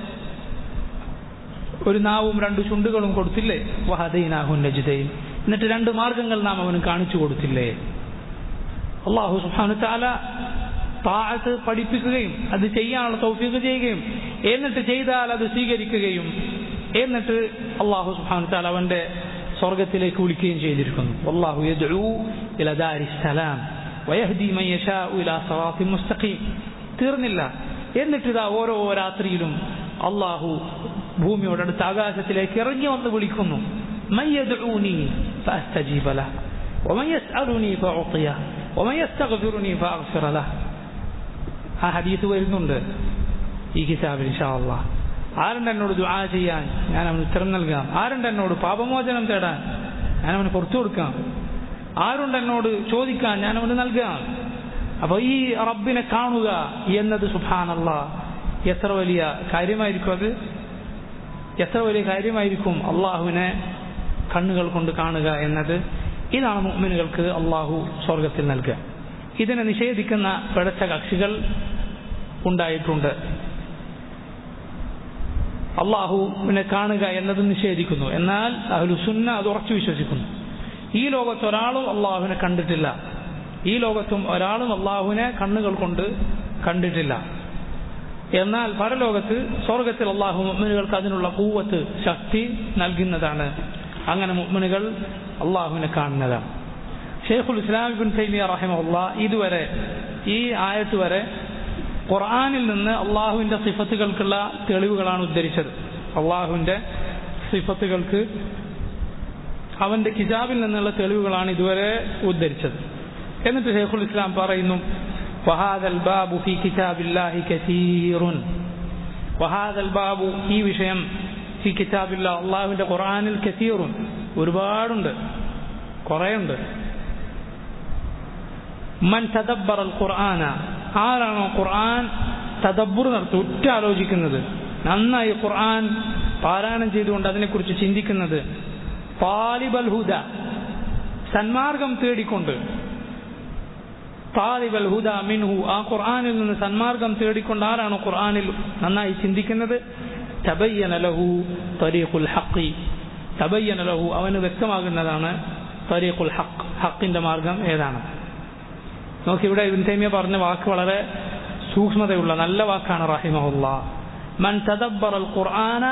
ഒരു നാവും രണ്ട് ചുണ്ടുകളും കൊടുത്തില്ലേ വഹദൈനാഹു നജ്ദൈൻ എന്നിട്ട് രണ്ട് മാർഗങ്ങൾ നാം അവന് കാണിച്ചു കൊടുത്തില്ലേ അള്ളാഹു സുബ്ഹാനഹു തആല താഴത്ത് പഠിപ്പിക്കുകയും അത് ചെയ്യാനുള്ള തൗഫീഖ് ചെയ്യുകയും എന്നിട്ട് ചെയ്താൽ അത് സ്വീകരിക്കുകയും എന്നിട്ട് അള്ളാഹു സുബ്ഹാനഹു തആല അവന്റെ സ്വർഗത്തിലേക്ക് വിളിക്കുകയും ചെയ്തിരിക്കുന്നു അള്ളാഹു യദ്ഉ ഇല ദാരിസ് സലാം വയഹ്ദി മൻ യശാഉ ഇലാ സിറാത്തിൻ മുസ്തഖീം തീർന്നില്ല എന്നിട്ട് ഇതാ ഓരോ രാത്രിയിലും അള്ളാഹു ഭൂമിയോടടുത്ത് ആകാശത്തിലേക്ക് ഇറങ്ങി വന്ന് വിളിക്കുന്നു മൻ യദ്ഉനി ഫഅസ്തജീബ ലഹ് ومن يسألني فأعطيه ومن يستغفرني فأغفر له ആ ഹദീസ് വരുന്നുണ്ട് ഈ കിതാബിൽ ഇൻഷാ അള്ളാഹ് ആരുണ്ട് എന്നോട് ദുആ ചെയ്യാൻ ഞാൻ അവന് ഉത്തരം നൽകാം ആരുണ്ട് എന്നോട് പാപമോചനം തേടാൻ ഞാൻ അവന് പുറത്തു കൊടുക്കാം ആരുണ്ട് എന്നോട് ചോദിക്കാൻ ഞാൻ അവന് നൽകാം അപ്പൊ ഈ റബ്ബിനെ കാണുക എന്നത് സുഭാനല്ല എത്ര വലിയ കാര്യമായിരിക്കും അത് എത്ര വലിയ കാര്യമായിരിക്കും അള്ളാഹുവിനെ കണ്ണുകൾ കൊണ്ട് കാണുക എന്നത് ഇതാണ് മുഅ്മിനുകൾക്ക് അള്ളാഹു സ്വർഗത്തിൽ നൽകുക ഇതിനെ നിഷേധിക്കുന്ന പിഴച്ച കക്ഷികൾ ഉണ്ടായിട്ടുണ്ട് അള്ളാഹുവിനെ കാണുക എന്നത് നിഷേധിക്കുന്നു എന്നാൽ അഹ്ലുസുന്ന അത് ഉറച്ചു വിശ്വസിക്കുന്നു ഈ ലോകത്ത് ഒരാളും അള്ളാഹുവിനെ കണ്ടിട്ടില്ല ഈ ലോകത്തും ഒരാളും അള്ളാഹുവിനെ കണ്ണുകൾ കൊണ്ട് കണ്ടിട്ടില്ല എന്നാൽ പരലോകത്ത് സ്വർഗത്തിൽ അള്ളാഹു മുഅ്മിനുകൾക്ക് അതിനുള്ള കൂവത്ത് ശക്തി നൽകുന്നതാണ് അങ്ങനെ മുഅ്മിനുകൾ അള്ളാഹുവിനെ കാണുന്നതാണ് ഷെയ്ഖുൽ ഇസ്ലാം ബിൻ തൈമിയ റഹിമഹുല്ല ഇതുവരെ ഈ ആയത്ത് വരെ ഖുർആനിൽ നിന്ന് അള്ളാഹുവിന്റെ സിഫത്തുകൾക്കുള്ള തെളിവുകളാണ് ഉദ്ധരിച്ചത് അള്ളാഹുവിന്റെ സിഫത്തുകൾക്ക് അവന്റെ കിതാബിൽ നിന്നുള്ള തെളിവുകളാണ് ഇതുവരെ ഉദ്ധരിച്ചത് എന്നിട്ട് ഷെയ്ഖുൽ ഇസ്ലാം പറയുന്നു وهذا الباب في كتاب الله كثير وهذا الباب ഈ വിഷയം في كتاب الله അള്ളാഹുവിന്റെ ഖുർആനിൽ കസീറുൻ ഒരുപാടുണ്ട് കുറേയുണ്ട് മൻ തദബ്ബർ അൽ ഖുർആന ആരാണോ ഖുർആൻ തദബ്ബുർ നടത്തി ഉറ്റാലോചിക്കുന്നത് നന്നായി ഖുർആൻ പാരായണം ചെയ്തുകൊണ്ട് അതിനെക്കുറിച്ച് ചിന്തിക്കുന്നത് താലിബൽ ഹുദ സന്മാർഗം തേടിക്കൊണ്ട് താലിബൽ ഹുദ മിൻഹു ആ ഖുർആനിൽ നിന്ന് സന്മാർഗം തേടിക്കൊണ്ട് ആരാണോ ഖുർആനിൽ നന്നായി ചിന്തിക്കുന്നത് തബയ്യന ലഹു തരീഖുൽ ഹഖി തബയ്യന ലഹു അവന് വ്യക്തമാകുന്നതാണ് തരീഖുൽ ഹഖ് ഹക്കിന്റെ മാർഗം ഏതാണ് നോക്കി ഇവിടെ ഇബിൻ തൈമിയ പറഞ്ഞ വാക്ക് വളരെ സൂക്ഷ്മതയുള്ള നല്ല വാക്കാണ് റഹിമഹുല്ല മൻ തദബ്ബർ അൽ ഖുർആന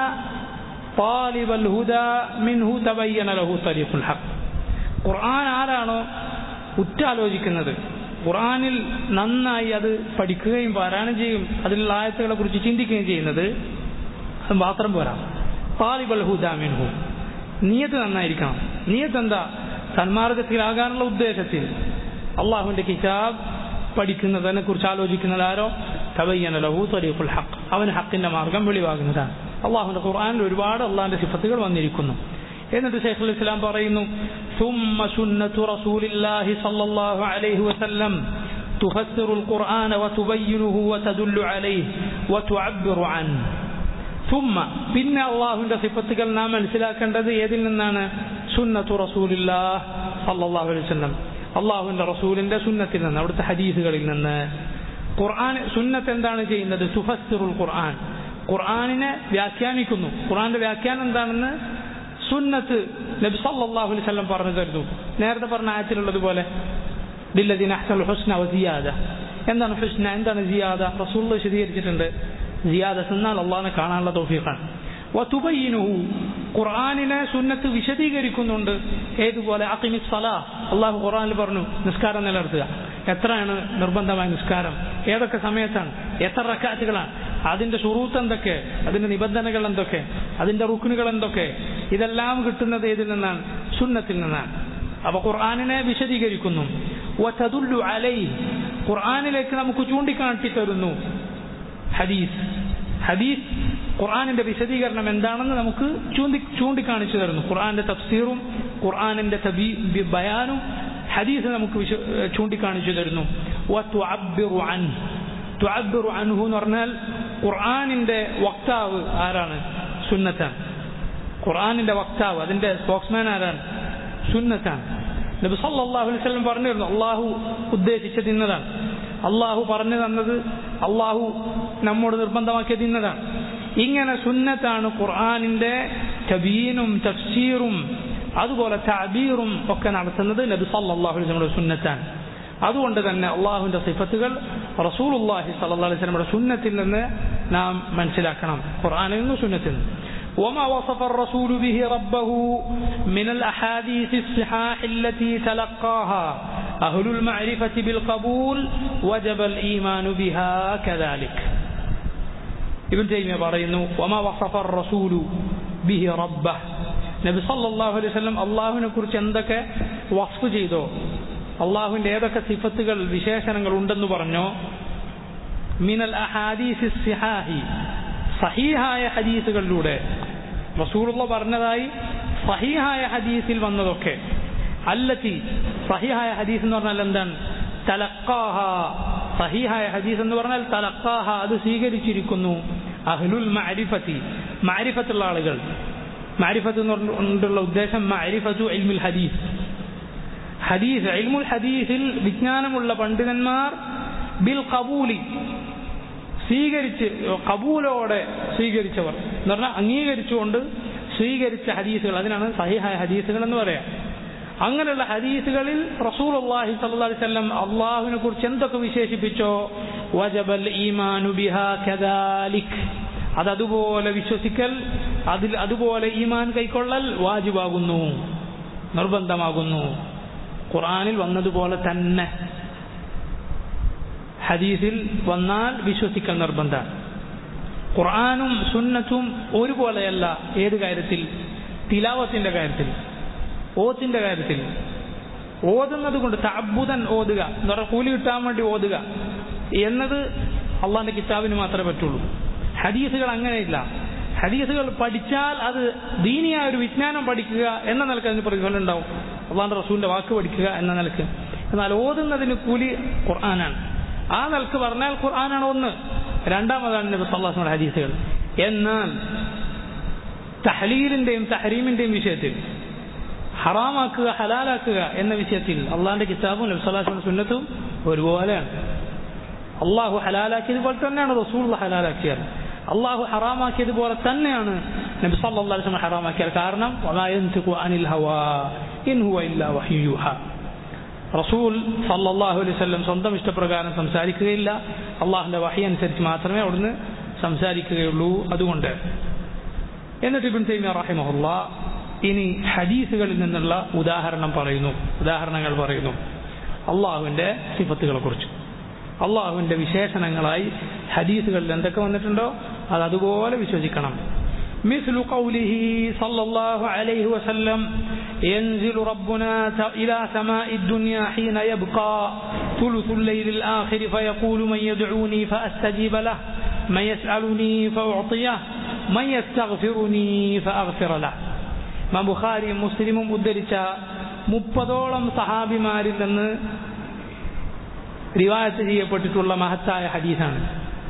طالب الهدى منه تبين له طريق الحق ഖുർആൻ ആരാണോ ഉറ്റാലോചിക്കുന്നത് ഖുർആനിൽ നന്നായി അത് പഠിക്കുകയും പാരായണം ചെയ്യും അതിലുള്ള ആയത്തുകളെ കുറിച്ച് ചിന്തിക്കുകയും ചെയ്യുന്നത് അത് മാത്രം പോരാ താലിബൽ ഹുദ മിൻഹു നിയത്ത് നന്നായിരിക്കണം നിയത്ത് എന്താ സന്മാർഗത്തിലാകാനുള്ള ഉദ്ദേശത്തിൽ അള്ളാഹുവിന്റെ കിതാബ് പഠിക്കുന്നതിനെ കുറിച്ച് ആലോചിക്കുന്നത് ആരോ തബയ്യന ലഹു തരീഖുൽ ഹഖ് അവന് ഹക്കിന്റെ മാർഗം വെളിവാകുന്നതാണ് അള്ളാഹുവിന്റെ ഖുർആനിൽ ഒരുപാട് അള്ളാഹിന്റെ സിഫത്തുകൾ വന്നിരിക്കുന്നു എന്നിട്ട് ഷെയ്ഖുൽ ഇസ്ലാം പറയുന്നു ثم سنة رسول الله صلى الله عليه وسلم تفسر القرآن وتبينه وتدل عليه وتعبر عنه ثم പിന്നെ അള്ളാഹുവിന്റെ സിഫത്തുകൾ നാം മനസ്സിലാക്കേണ്ടത് ഏതിൽ നിന്നാണ് സുന്നത്തു റസൂലില്ലാഹ് സല്ലല്ലാഹു അലൈഹി വസല്ലം അള്ളാഹുവിന്റെ റസൂലിന്റെ സുന്നത്തിൽ നിന്ന് അവിടുത്തെ ഹദീസുകളിൽ നിന്ന് ഖുർആൻ സുന്നത്ത് എന്താണ് ചെയ്യുന്നത് തുഫസ്സിറുൽ ഖുർആൻ ഖുർആനിനെ വ്യാഖ്യാനിക്കുന്നു ഖുർആന്റെ വ്യാഖ്യാനം എന്താണെന്ന് സുന്നത്ത് നബി സല്ലല്ലാഹു അലൈഹി വസല്ലം പറഞ്ഞു തരുന്നു നേരത്തെ പറഞ്ഞ ആയത്തിലുള്ളതുപോലെ ബില്ലദീന അഹ്സനുൽ ഹുസ്ന വ സിയാദ എന്താണ് ഹുസ്ന എന്താണ് സിയാദ റസൂൽ വിശദീകരിച്ചിട്ടുണ്ട് സിയാദ എന്നാൽ അള്ളാഹിനെ കാണാനുള്ള തൗഫീഖാണ് വതുബയ്യിനുഹു ഖുർആനിനെ സുന്നത്ത് വിശദീകരിക്കുന്നുണ്ട് ഏതുപോലെ അഖിമിസ് സലാ അള്ളാഹു ഖുർആനിൽ പറഞ്ഞു നിസ്കാരം നിലനിർത്തുക എത്രയാണ് നിർബന്ധമായ നിസ്കാരം ഏതൊക്കെ സമയത്താണ് എത്ര റക്കാറ്റുകളാണ് അതിന്റെ ഷുറൂത്ത് എന്തൊക്കെ അതിന്റെ നിബന്ധനകൾ എന്തൊക്കെ അതിന്റെ റുക്കുനുകൾ എന്തൊക്കെ ഇതെല്ലാം കിട്ടുന്നത് ഏതിൽ നിന്നാണ് സുന്നത്തിൽ നിന്നാണ് അപ്പൊ ഖുർആനിനെ വിശദീകരിക്കുന്നു വതദുല്ലു അലൈഹി ഖുർആാനിലേക്ക് നമുക്ക് ചൂണ്ടിക്കാട്ടി തരുന്നു ഹദീസ് ഹദീസ് ഖുർആാനിന്റെ വിശദീകരണം എന്താണെന്ന് നമുക്ക് ചൂണ്ടി ചൂണ്ടിക്കാണിച്ചു തരുന്നു ഖുർആാന്റെ തഫ്സീറും ഖുർആാനിന്റെ തബീ ബയാനും ഹദീസ് നമുക്ക് വിശ ചൂണ്ടിക്കാണിച്ചു തരുന്നു വത്തുഅബ്ബിറു അൻഹു തുഅബ്ബിറു അൻഹു എന്ന് പറഞ്ഞാൽ ഖുർആാനിന്റെ വക്താവ് ആരാണ് സുന്നത്താണ് ഖുർആാനിന്റെ വക്താവ് അതിന്റെ സ്പോക്സ്മാൻ ആരാണ് സുന്നത്താണ് നബി സല്ലല്ലാഹു അലൈഹി വസല്ലം പറഞ്ഞിരുന്നു അള്ളാഹു ഉദ്ദേശിച്ചത് ഇന്നതാണ് അള്ളാഹു പറഞ്ഞു തന്നത് അള്ളാഹു നമ്മോട് നിർബന്ധമാക്കിയത് ഇന്നതാണ് ഇങ്ങനെ സുന്നത്താണ് ഖുർആാനിന്റെ തബീനും തഫ്സീറും അതുപോലെ തഅബീറും ഒക്കെ നടത്തുന്നത് നബി സല്ലല്ലാഹു അലൈഹി വസല്ലമയുടെ സുന്നത്താണ് അതുകൊണ്ട് തന്നെ അള്ളാഹുവിന്റെ സിഫത്തുകൾ റസൂലുള്ളാഹി സല്ലല്ലാഹു അലൈഹി വസല്ലമയുടെ സുന്നത്തിൽ നിന്ന് നാം മനസ്സിലാക്കണം ഖുർആനിൽ നിന്ന് സുന്നത്തിൽ നിന്ന് وما وصف الرسول به ربه من الأحاديث الصحاح التي تلقاها أهل المعرفة بالقبول وجب الإيمان بها كذلك ابن تيمية പറയുന്നു وما وصف الرسول به ربه നബി സല്ലല്ലാഹു അലൈഹി വസല്ലം അള്ളാഹുവിനെ കുറിച്ച് എന്തൊക്കെ വസ്ഫ് ചെയ്തോ അള്ളാഹുവിന്റെ ഏതൊക്കെ സിഫത്തുകൾ വിശേഷണങ്ങൾ ഉണ്ടെന്ന് പറഞ്ഞോ മിനൽ അഹാദീസ് സിഹാഹി സഹീഹായ ഹദീസുകളിലൂടെ റസൂലുള്ള പറഞ്ഞതായി സഹീഹായ ഹദീസിൽ വന്നതൊക്കെ അല്ലത്തി സഹീഹായ ഹദീസ് എന്ന് പറഞ്ഞാൽ എന്താണ് തലക്കാഹ സഹീഹായ ഹദീസ് എന്ന് പറഞ്ഞാൽ തലക്കാഹ അത് സ്വീകരിച്ചിരിക്കുന്നു അഹ്ലുൽ മാരിഫത്തി മാരിഫത്തുള്ള ആളുകൾ മാരിഫത്ത് എന്ന് പറഞ്ഞുകൊണ്ടുള്ള ഉദ്ദേശം മാരിഫത്തു ഇൽമുൽ ഹദീസ് ഹദീസ് ഇൽമുൽ ഹദീസിൽ വിജ്ഞാനമുള്ള പണ്ഡിതന്മാർ ബിൽ കബൂലി സ്വീകരിച്ച് കബൂലോടെ സ്വീകരിച്ചവർ എന്ന് പറഞ്ഞാൽ അംഗീകരിച്ചുകൊണ്ട് സ്വീകരിച്ച ഹദീസുകൾ അതിനാണ് സഹിഹായ ഹദീസുകൾ എന്ന് പറയാം അങ്ങനെയുള്ള ഹദീസുകളിൽ റസൂൽ അള്ളാഹി സല്ലി വല്ലം അള്ളാഹുവിനെ കുറിച്ച് എന്തൊക്കെ വിശേഷിപ്പിച്ചോ വജബൽ ഈമാനു ബിഹാ കദാലിക് അത് അതുപോലെ വിശ്വസിക്കൽ അതിൽ അതുപോലെ ഈമാൻ കൈക്കൊള്ളൽ വാജിബാകുന്നു നിർബന്ധമാകുന്നു ഖുർആനിൽ വന്നതുപോലെ തന്നെ ഹദീസിൽ വന്നാൽ വിശ്വസിക്കൽ നിർബന്ധമാണ് ഖുർആാനും സുന്നത്തും ഒരുപോലെയല്ല ഏത് കാര്യത്തിൽ തിലാവത്തിന്റെ കാര്യത്തിൽ ഓത്തിന്റെ കാര്യത്തിൽ ഓതുന്നത് കൊണ്ട് തഅബുദൻ ഓതുക എന്ന് പറഞ്ഞാൽ കൂലി കിട്ടാൻ വേണ്ടി ഓതുക എന്നത് അള്ളാന്റെ കിതാബിന് മാത്രമേ പറ്റുള്ളൂ ഹദീസുകൾ അങ്ങനെയില്ല ഹദീസുകൾ പഠിച്ചാൽ അത് ദീനിയായ ഒരു വിജ്ഞാനം പഠിക്കുക എന്ന നിലക്ക് അതിന് പ്രതിഫലം ഉണ്ടാവും അള്ളാന്റെ റസൂലിന്റെ വാക്ക് പഠിക്കുക എന്ന നിലക്ക് എന്നാൽ ഓതുന്നതിന് കൂലി ഖുർആനാണ് ആ നിലക്ക് പറഞ്ഞാൽ ഖുർആനാണ് ഒന്ന് രണ്ടാമതാണ് നബി സല്ലാസ്മയുടെ ഹദീസുകൾ എന്നാൽ തഹലീലിന്റെയും തഹരീമിന്റെയും വിഷയത്തിൽ ഹറാമാക്കുക ഹലാലാക്കുക എന്ന വിഷയത്തിൽ അള്ളാഹിന്റെ കിതാബും നബി സല്ലാസ്മയുടെ സുന്നത്തും ഒരുപോലെയാണ് അള്ളാഹു ഹലാലാക്കിയത് പോലെ തന്നെയാണ് റസൂൾ ഹലാലാക്കിയത് അള്ളാഹു ഹറാമാക്കിയതുപോലെ തന്നെയാണ് നബി സല്ലാസ്മ ഹറാമാക്കിയത് കാരണം അനിൽ ഹവാ ഇൻ ഹുവ ഇല്ലാ വഹ്യുഹ റസൂൽ സല്ലാഹു അലൈഹി സ്വല്ലം സ്വന്തം ഇഷ്ടപ്രകാരം സംസാരിക്കുകയില്ല അള്ളാഹുന്റെ വഹി അനുസരിച്ച് മാത്രമേ അവിടുന്ന് സംസാരിക്കുകയുള്ളൂ അതുകൊണ്ട് എന്നിട്ട് ഇബിൻ തൈമിയ റഹിമഹുല്ല ഇനി ഹദീസുകളിൽ നിന്നുള്ള ഉദാഹരണം പറയുന്നു ഉദാഹരണങ്ങൾ പറയുന്നു അള്ളാഹുവിന്റെ സിഫത്തുകളെ കുറിച്ച് അള്ളാഹുവിന്റെ വിശേഷണങ്ങളായി ഹദീസുകളിൽ എന്തൊക്കെ വന്നിട്ടുണ്ടോ അത് അതുപോലെ വിശ്വസിക്കണം مثل قوله صلى الله عليه وسلم ينزل ربنا إلى سماء الدنيا حين يبقى ثلث الليل الآخر فيقول من يدعوني فأستجيب له من يسألني فأعطيه من يستغفرني فأغفر له ما بخاري مسلم ഉദ്ധരിച്ച മുപ്പതോളം സഹാബിമാരിൽ നിന്ന് റിവായത്ത് ചെയ്യപ്പെട്ടിട്ടുള്ള മഹത്തായ ഹദീസാണ്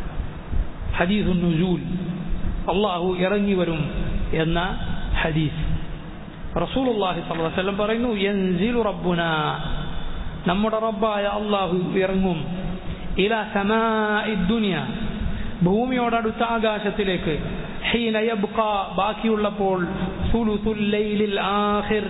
ഹദീസു നുസൂൽ അള്ളാഹു ഇറങ്ങി വരും എന്ന ഹദീസ് റസൂലുള്ളാഹി സ്വല്ലല്ലാഹു അലൈഹി വസല്ലം പറയുന്നു യൻസിലു റബ്ബുന നമ്മുടെ റബ്ബായ അള്ളാഹു ഇറങ്ങും ഇല സമാഇ ദുനിയ ഭൂമിയോടടുത്ത ആകാശത്തിലേക്ക് ഹീന യബ്ഖ ബാക്കിയുള്ളപ്പോൾ സുലുസുൽ ലൈലിൽ ആഖിർ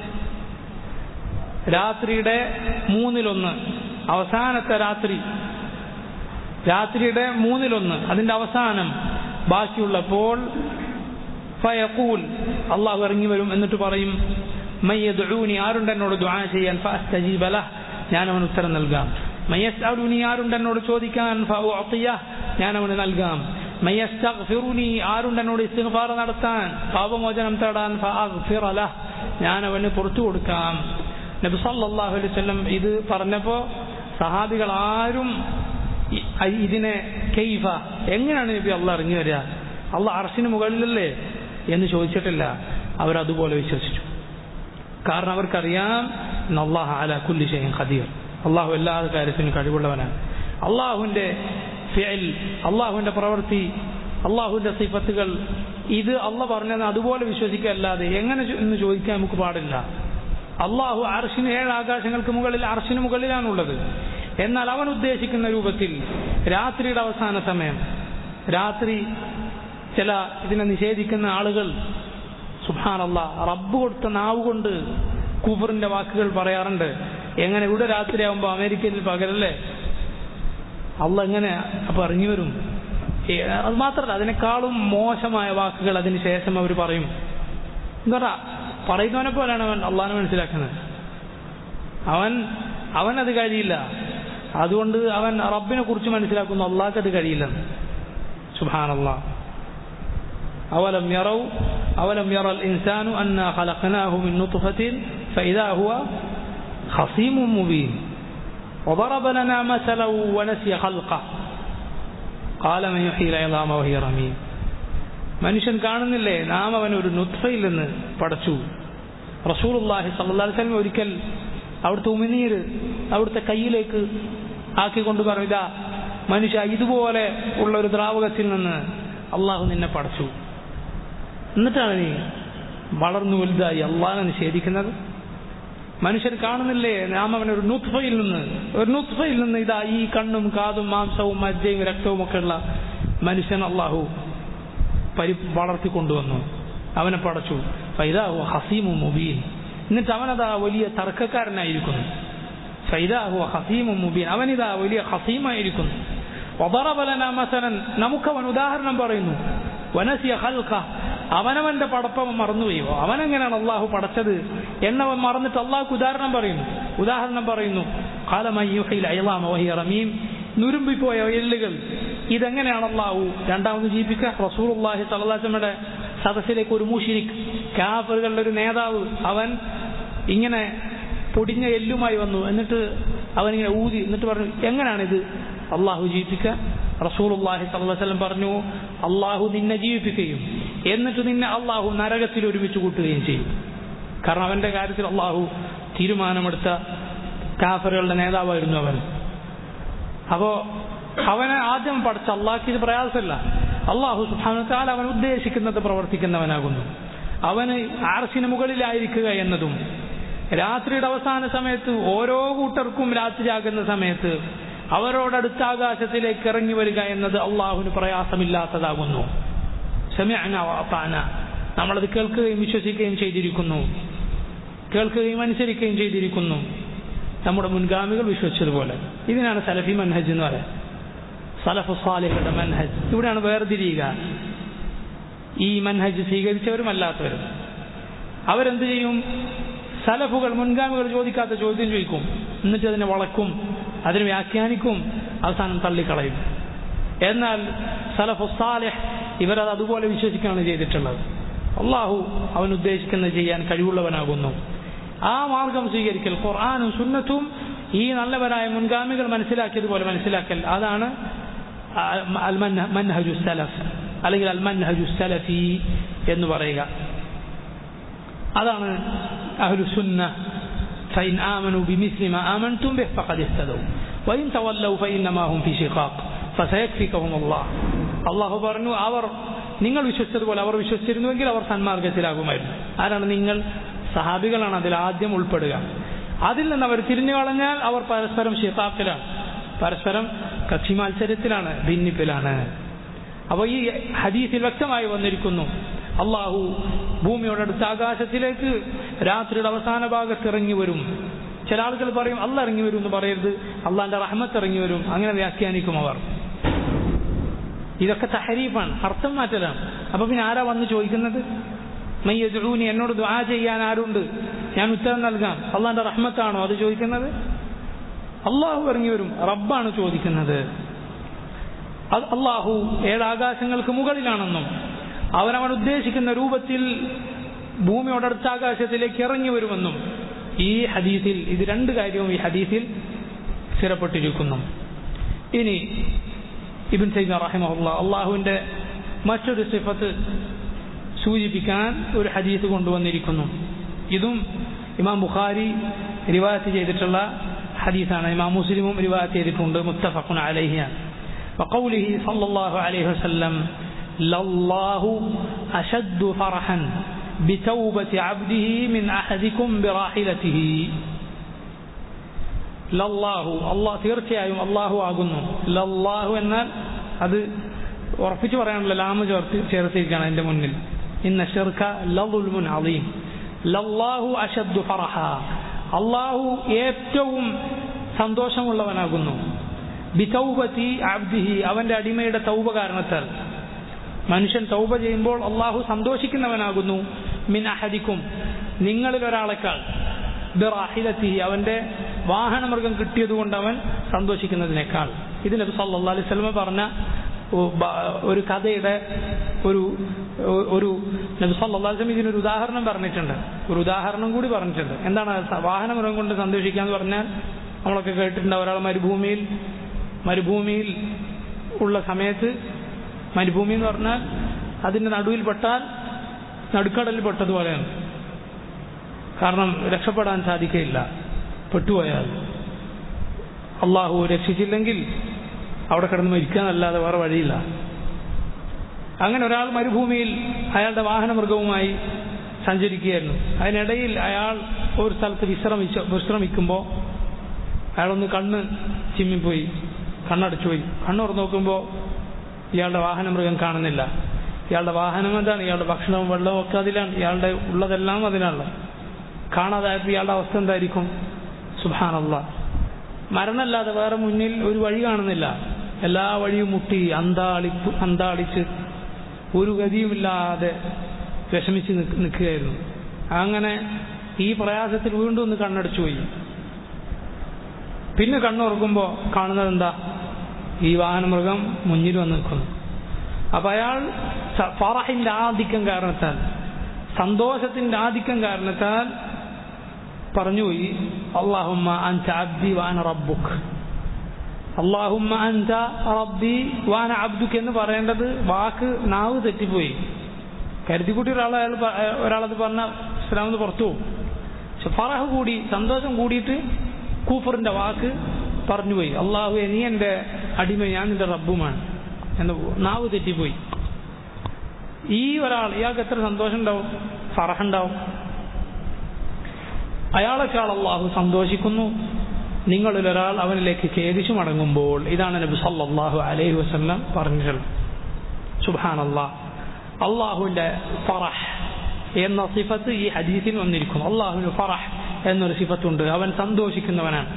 രാത്രിയുടെ മൂന്നിലൊന്ന് അവസാനത്തെ രാത്രി രാത്രിയുടെ മൂന്നിലൊന്ന് അതിന്റെ അവസാനം ബാക്കിയുള്ളപ്പോൾ ഫയഖൂൽ അള്ളാഹു ഇറങ്ങി വരും എന്നിട്ട് പറയും മയ്യദൂനി ആരുണ്ട് എന്നോട് ദുആ ചെയ്യാൻ ഫഅസ്തജീബ ലഹ് ഞാൻ അവന് ഉത്തരം നൽകാം മയ്യസ്അലുനി ആരുണ്ട് എന്നോട് ചോദിക്കാൻ ഫഉഅതിയ ഞാൻ അവന് നൽകാം മയ്യസ്തഗ്ഫിറുനി ആരുണ്ട് എന്നോട് ഇസ്തിഗ്ഫാർ നടത്താൻ പാപമോചനം തേടാൻ ഫഅഗ്ഫിറ ലഹ് ഞാൻ അവന് പുറത്തു കൊടുക്കാം നബി സല്ലല്ലാഹു അലൈഹി വസല്ലം ഇത് പറഞ്ഞപ്പോൾ സഹാബികൾ ആരും ഇ- ഐ- ഇതിനെ കെയ്ഫ എങ്ങനെയാണ് നബി അള്ളാഹ് ഇറങ്ങി വരിക അള്ളാഹ് അർഷിന് മുകളിലല്ലേ എന്ന് ചോദിച്ചിട്ടില്ല അവരതുപോലെ വിശ്വസിച്ചു കാരണം അവർക്കറിയാം അള്ളാഹ് അല കുല്ലി ഷൈൻ ഖദീർ അള്ളാഹു എല്ലാ കാര്യത്തിനും കഴിവുള്ളവനാണ് അള്ളാഹുവിന്റെ ഫിഅൽ അള്ളാഹുവിന്റെ പ്രവൃത്തി അള്ളാഹുവിന്റെ സിഫത്തുകൾ ഇത് അള്ള പറഞ്ഞത് അതുപോലെ വിശ്വസിക്കല്ലാതെ എങ്ങനെ ചോ- എന്ന് ചോദിക്കാൻ നമുക്ക് പാടില്ല അള്ളാഹു അർഷിന് ഏഴ് ആകാശങ്ങൾക്ക് മുകളിൽ അർഷിന് മുകളിലാണുള്ളത് എന്നാൽ അവൻ ഉദ്ദേശിക്കുന്ന രൂപത്തിൽ രാത്രിയുടെ അവസാന സമയം രാത്രി ചില ഇതിനെ നിഷേധിക്കുന്ന ആളുകൾ സുഹാനല്ല റബ്ബ് കൊടുത്ത നാവ് കൊണ്ട് കുഫറിന്റെ വാക്കുകൾ പറയാറുണ്ട് എങ്ങനെ ഇവിടെ രാത്രിയാകുമ്പോൾ അമേരിക്കയിൽ പകരല്ലേ അള്ള എങ്ങനെ അപ്പൊ ഇറങ്ങി വരും ഏ, അത് മാത്രമല്ല അതിനേക്കാളും മോശമായ വാക്കുകൾ അതിന് ശേഷം അവർ പറയും എന്താ പറയാ പറയുന്നവനെ പോലെയാണ് അവൻ അള്ളാഹിനെ മനസ്സിലാക്കുന്നത് അവൻ അവനത് കഴിയില്ല അതുകൊണ്ട് അവൻ റബ്ബിനെ കുറിച്ച് മനസ്സിലാക്കുന്നു അള്ളാഹ്ക്ക് അത് കഴിയില്ലെന്ന് സുബാനല്ലാ أولم يروا أولم يرى الإنسان أنا خلقناه من نطفة فإذا هو خصيم مبين وضرب لنا مثلا ونسي خلقه قال من يحيي العظام وهي رميم മനുഷ്യൻ കാണുന്നില്ലേ നാം അവൻ ഒരു നുത്ഫയിൽ നിന്ന് പടച്ചു റസൂലുള്ളാഹി സല്ലല്ലാഹു അലൈഹി വസല്ലം ഒരിക്കൽ അവിടുത്തെ ഉമിനീര് അവിടുത്തെ കയ്യിലേക്ക് ആക്കിക്കൊണ്ട് പറഞ്ഞു ഇതാ മനുഷ്യ ഇതുപോലെ ഉള്ള ഒരു ദ്രാവകത്തിൽ നിന്ന് അള്ളാഹു നിന്നെ പടച്ചു എന്നിട്ടാണ് നീ വളർന്നു വലുതായി അള്ളാഹിനെ നിഷേധിക്കുന്നത് മനുഷ്യൻ കാണുന്നില്ലേ നാം അവൻ ഒരു നുത്ഫയിൽ നിന്ന് ഒരു നുത്ഫയിൽ നിന്ന് ഇതാ ഈ കണ്ണും കാതും മാംസവും മജ്ജയും രക്തവും ഒക്കെ ഉള്ള മനുഷ്യൻ അള്ളാഹു പരി വളർത്തിക്കൊണ്ടുവന്നു അവനെ പടച്ചു ഫൈദാഹു ഹസീമു മുബീൻ എന്നിട്ട് അവനതാ വലിയ തർക്കക്കാരനായിരിക്കുന്നു ഫൈദാഹു ഹസീമു മുബീൻ അവനിതാ വലിയ ഹസീമായിരിക്കുന്നു വബറബലന മസനൻ നമുക്കവൻ ഉദാഹരണം പറയുന്നു വനസിയ ഹൽഖ അവനവന്റെ പടപ്പവൻ മറന്നുപോയോ അവനെങ്ങനെയാണ് അള്ളാഹു പടച്ചത് എന്നവൻ മറന്നിട്ട് അള്ളാഹുക്ക് ഉദാഹരണം പറയുന്നു ഉദാഹരണം പറയുന്നു കാലമയ്യുഹയിൽ അയലാമ വഹിയ റമീം നുരുമ്പിപ്പോയ എല്ലുകൾ ഇതെങ്ങനെയാണ് അള്ളാഹു രണ്ടാമത് ജീവിക്കുക റസൂലുള്ളാഹി സല്ലാസമ്മയുടെ സദസ്സിലേക്ക് ഒരു മുഷിരിക് കാഫറുകളുടെ ഒരു നേതാവ് അവൻ ഇങ്ങനെ പൊടിഞ്ഞ എല്ലുമായി വന്നു എന്നിട്ട് അവനിങ്ങനെ ഊതി എന്നിട്ട് പറഞ്ഞു എങ്ങനെയാണിത് അള്ളാഹു ജീവിപ്പിക്കുക റസൂലുള്ളാഹി സല്ലല്ലാഹു പറഞ്ഞു അള്ളാഹു നിന്നെ ജീവിപ്പിക്കുകയും എന്നിട്ട് നിന്നെ അള്ളാഹു നരകത്തിൽ ഒരുമിച്ച് കൂട്ടുകയും ചെയ്യും കാരണം അവന്റെ കാര്യത്തിൽ അള്ളാഹു തീരുമാനമെടുത്ത കാഫറുകളുടെ നേതാവായിരുന്നു അവൻ അപ്പോ അവനെ ആദ്യം പഠിച്ച അള്ളാഹ്ക്ക് ഇത് പ്രയാസമില്ല അള്ളാഹു സുഹാനത്താൽ അവൻ ഉദ്ദേശിക്കുന്നത് പ്രവർത്തിക്കുന്നവനാകുന്നു അവന് ആർസിന് മുകളിലായിരിക്കുക എന്നതും രാത്രിയുടെ അവസാന സമയത്ത് ഓരോ കൂട്ടർക്കും രാത്രിയാകുന്ന സമയത്ത് അവരോടടുത്ത ആകാശത്തിലേക്ക് ഇറങ്ങി വരിക എന്നത് അള്ളാഹുവിന് പ്രയാസമില്ലാത്തതാകുന്നു സമയന വാപ്പാന നമ്മളത് കേൾക്കുകയും വിശ്വസിക്കുകയും ചെയ്തിരിക്കുന്നു കേൾക്കുകയും അനുസരിക്കുകയും ചെയ്തിരിക്കുന്നു നമ്മുടെ മുൻഗാമികൾ വിശ്വസിച്ചതുപോലെ ഇതിനാണ് സലഫി മൻഹജ് എന്ന് പറയുന്നത് സലഫ് സാലിഹുടെ മൻഹജ് ഇവിടെയാണ് വേർതിരിയുക ഈ മൻഹജ് സ്വീകരിച്ചവരും അല്ലാത്തവരും അവരെന്ത് ചെയ്യും സലഫുകൾ മുൻഗാമികൾ ചോദിക്കാത്ത ചോദ്യം ചോദിക്കും എന്നിട്ട് അതിനെ വളക്കും അതിനെ വ്യാഖ്യാനിക്കും അവസാനം തള്ളിക്കളയും എന്നാൽ സലഫു സാലിഹ് ഇവരത് അതുപോലെ വിശ്വസിക്കുകയാണ് ചെയ്തിട്ടുള്ളത് അള്ളാഹു അവൻ ഉദ്ദേശിക്കുന്നത് ചെയ്യാൻ കഴിവുള്ളവനാകുന്നു ആ മാർഗം സ്വീകരിക്കൽ ഖുർആാനും സുന്നത്തും ഈ നല്ലവരായ മുൻഗാമികൾ മനസ്സിലാക്കിയതുപോലെ മനസ്സിലാക്കൽ അതാണ് അൽ മൻഹജു സലഫ് അല്ലെങ്കിൽ അൽ മൻഹജു സലഫി എന്ന് പറയുക അതാണ് അഹ്ലു സുന്ന فإن آمنوا بمثل ما آمنتم به فقد اهتدوا وإن تولوا فإنما هم في شقاق فسيكفيكهم الله അള്ളാഹു പറഞ്ഞു അവർ നിങ്ങൾ വിശ്വസിച്ചതുപോലെ അവർ വിശ്വസിച്ചിരുന്നുവെങ്കിൽ അവർ സന്മാർഗത്തിലാകുമായിരുന്നു ആരാണ് നിങ്ങൾ സഹാബികളാണ് അതിൽ ആദ്യം ഉൾപ്പെടുക അതിൽ നിന്ന് അവർ തിരിഞ്ഞു കളഞ്ഞാൽ അവർ പരസ്പരം ഷിഫാക്കിലാണ് പരസ്പരം കക്ഷി മത്സരത്തിലാണ് ഭിന്നിപ്പിലാണ് അപ്പോൾ ഈ ഹദീസിൽ വ്യക്തമായി വന്നിരിക്കുന്നു അള്ളാഹു ഭൂമിയോടടുത്ത ആകാശത്തിലേക്ക് രാത്രിയുടെ അവസാന ഭാഗത്ത് ഇറങ്ങി വരും ചില ആളുകൾ പറയും അല്ല ഇറങ്ങി വരും എന്ന് പറയരുത് അള്ളാന്റെ റഹ്മത്ത് ഇറങ്ങി വരും അങ്ങനെ വ്യാഖ്യാനിക്കും അവർ ഇതൊക്കെ തഹരീഫാണ് അർത്ഥം മാറ്റലാണ് അപ്പൊ പിന്നെ ആരാ വന്ന് ചോദിക്കുന്നത് മയ്യജൂനി എന്നോട് ദ്വാ ചെയ്യാൻ ആരുണ്ട് ഞാൻ ഉത്തരം നൽകാം അള്ളാന്റെ റഹ്മത്താണോ അത് ചോദിക്കുന്നത് അള്ളാഹു ഇറങ്ങി വരും റബ്ബാണ് ചോദിക്കുന്നത് അള്ളാഹു ഏഴാകാശങ്ങൾക്ക് മുകളിലാണെന്നും അവനവൻ ഉദ്ദേശിക്കുന്ന രൂപത്തിൽ ഭൂമിയോടടുത്ത ആകാശത്തിലേക്ക് ഇറങ്ങി വരുമെന്നും ഈ ഹദീസിൽ ഇത് രണ്ട് കാര്യവും ഈ ഹദീസിൽ സ്ഥിരപ്പെട്ടിരിക്കുന്നു ഇനി ഇബിൻ സൈദ് റഹിമഹുല്ല അള്ളാഹുവിൻ്റെ മറ്റൊരു സിഫത്ത് സൂചിപ്പിക്കാൻ ഒരു ഹദീസ് കൊണ്ടുവന്നിരിക്കുന്നു ഇതും ഇമാം ബുഖാരി റിവായത്ത് ചെയ്തിട്ടുള്ള ഹദീസാണ് ഇമാം മുസ്ലിമും റിവായത്ത് ചെയ്തിട്ടുണ്ട് മുത്തഫഖുൻ അലൈഹിയാണ് وقوله صلى الله عليه وسلم لله أشد فرحا بتوبة عبده من أحدكم براحلته ലല്ലാഹു അള്ളാഹ് തീർച്ചയായും അള്ളാഹു ആകുന്നു ലല്ലാഹു എന്നാൽ അത് ഉറപ്പിച്ചു പറയാനുള്ള ലാമ് ചേർത്ത് ചേർത്തിരിക്കുകയാണ് എൻ്റെ മുന്നിൽ ഇന്ന ഷിർക്ക ലദുൽമുൻ അലീം ലല്ലാഹു അഷദ്ദു ഫറഹ അള്ളാഹു ഏറ്റവും സന്തോഷമുള്ളവനാകുന്നു ബിതൗബത്തി അബ്ദിഹി അവന്റെ അടിമയുടെ തൗബ കാരണത്താൽ മനുഷ്യൻ തൗബ ചെയ്യുമ്പോൾ അള്ളാഹു സന്തോഷിക്കുന്നവനാകുന്നു മിൻ അഹദിക്കും നിങ്ങളിൽ ഒരാളെക്കാൾ ബിറാഹിലത്തി അവന്റെ വാഹനമൃഗം കിട്ടിയതുകൊണ്ട് അവൻ സന്തോഷിക്കുന്നതിനേക്കാൾ ഇത് നബി സല്ലല്ലാഹു അലൈഹി വസല്ലം പറഞ്ഞ ഒരു കഥയുടെ ഒരു ഒരു നബി സല്ലല്ലാഹു അലൈഹി വസല്ലം ഇതിനൊരു ഉദാഹരണം പറഞ്ഞിട്ടുണ്ട് ഒരു ഉദാഹരണം കൂടി പറഞ്ഞിട്ടുണ്ട് എന്താണ് വാഹനമൃഗം കൊണ്ട് സന്തോഷിക്കുക എന്ന് പറഞ്ഞാൽ നമ്മളൊക്കെ കേട്ടിട്ടുണ്ട് ഒരാൾ മരുഭൂമിയിൽ മരുഭൂമിയിൽ ഉള്ള സമയത്ത് മരുഭൂമി എന്ന് പറഞ്ഞാൽ അതിൻ്റെ നടുവിൽ പെട്ടാൽ നടുക്കടലിൽ പെട്ടതുപോലെയാണ് കാരണം രക്ഷപ്പെടാൻ സാധിക്കയില്ല പെട്ടുപോയാൽ അള്ളാഹു രക്ഷിച്ചില്ലെങ്കിൽ അവിടെ കിടന്ന് മരിക്കാനല്ലാതെ വേറെ വഴിയില്ല അങ്ങനെ ഒരാൾ മരുഭൂമിയിൽ അയാളുടെ വാഹനമൃഗവുമായി സഞ്ചരിക്കുകയായിരുന്നു അതിനിടയിൽ അയാൾ ഒരു സ്ഥലത്ത് വിശ്രമിച്ച വിശ്രമിക്കുമ്പോൾ അയാളൊന്ന് കണ്ണ് ചിമ്മിപ്പോയി കണ്ണടച്ചു പോയി കണ്ണുറ നോക്കുമ്പോൾ ഇയാളുടെ വാഹനമൃഗം കാണുന്നില്ല ഇയാളുടെ വാഹനം എന്താണ് ഇയാളുടെ ഭക്ഷണവും വെള്ളവും ഒക്കെ അതിലാണ് ഇയാളുടെ ഉള്ളതെല്ലാം അതിനാണല്ലോ കാണാതായപ്പോൾ ഇയാളുടെ അവസ്ഥ എന്തായിരിക്കും സുഭാനല്ല മരണമല്ലാതെ വേറെ മുന്നിൽ ഒരു വഴി കാണുന്നില്ല എല്ലാ വഴിയും മുട്ടി അന്താളി അന്താളിച്ച് ഒരു ഗതിയുമില്ലാതെ വിഷമിച്ച് നിൽക്കുകയായിരുന്നു അങ്ങനെ ഈ പ്രയാസത്തിൽ വീണ്ടും ഒന്ന് കണ്ണടച്ചു പോയി പിന്നെ കണ്ണുറക്കുമ്പോൾ കാണുന്നത് എന്താ ഈ വാഹനമൃഗം മുന്നിൽ വന്ന് നിൽക്കുന്നു അപ്പൊ അയാൾ ഫറഹിന്റെ ആധിക്യം കാരണത്താൽ സന്തോഷത്തിന്റെ ആധിക്യം കാരണത്താൽ പറഞ്ഞുപോയി അള്ളാഹുമ്മ അൻത അബ്ദി വാന റബ്ബുക്ക് അള്ളാഹുമ്മ അൻത റബ്ബി വാന അബ്ദുക്ക് എന്ന് പറയേണ്ടത് വാക്ക് നാവ് തെറ്റിപ്പോയി കരുതിക്കുട്ടി ഒരാൾ അയാൾ ഒരാളത് പറഞ്ഞ ഇസ്ലാമെന്ന് പുറത്തു പോകും പക്ഷെ ഫറഹ് കൂടി സന്തോഷം കൂടിയിട്ട് കൂഫറിന്റെ വാക്ക് പറഞ്ഞുപോയി അള്ളാഹു നീ എൻ്റെ അടിമ ഞാൻ നിന്റെ റബ്ബുമാണ് എന്ന് നാവ് തെറ്റിപ്പോയി ഈ ഒരാൾ ഇയാൾക്ക് എത്ര സന്തോഷം ഉണ്ടാവും ഫറഹുണ്ടാവും അയാളെക്കാൾ അള്ളാഹു സന്തോഷിക്കുന്നു നിങ്ങളിൽ ഒരാൾ അവനിലേക്ക് ഖേദിച്ചു മടങ്ങുമ്പോൾ ഇതാണ് നബി സല്ലല്ലാഹു അലൈഹി വസല്ലം പറഞ്ഞിട്ടുള്ളത് സുബാനല്ലാ അള്ളാഹുവിന്റെ ഫറഹ് എന്ന സിഫത്ത് ഈ ഹദീസിൽ വന്നിരിക്കുന്നു അള്ളാഹുവിന് ഫറഹ് എന്നൊരു സിഫത്തുണ്ട് അവൻ സന്തോഷിക്കുന്നവനാണ്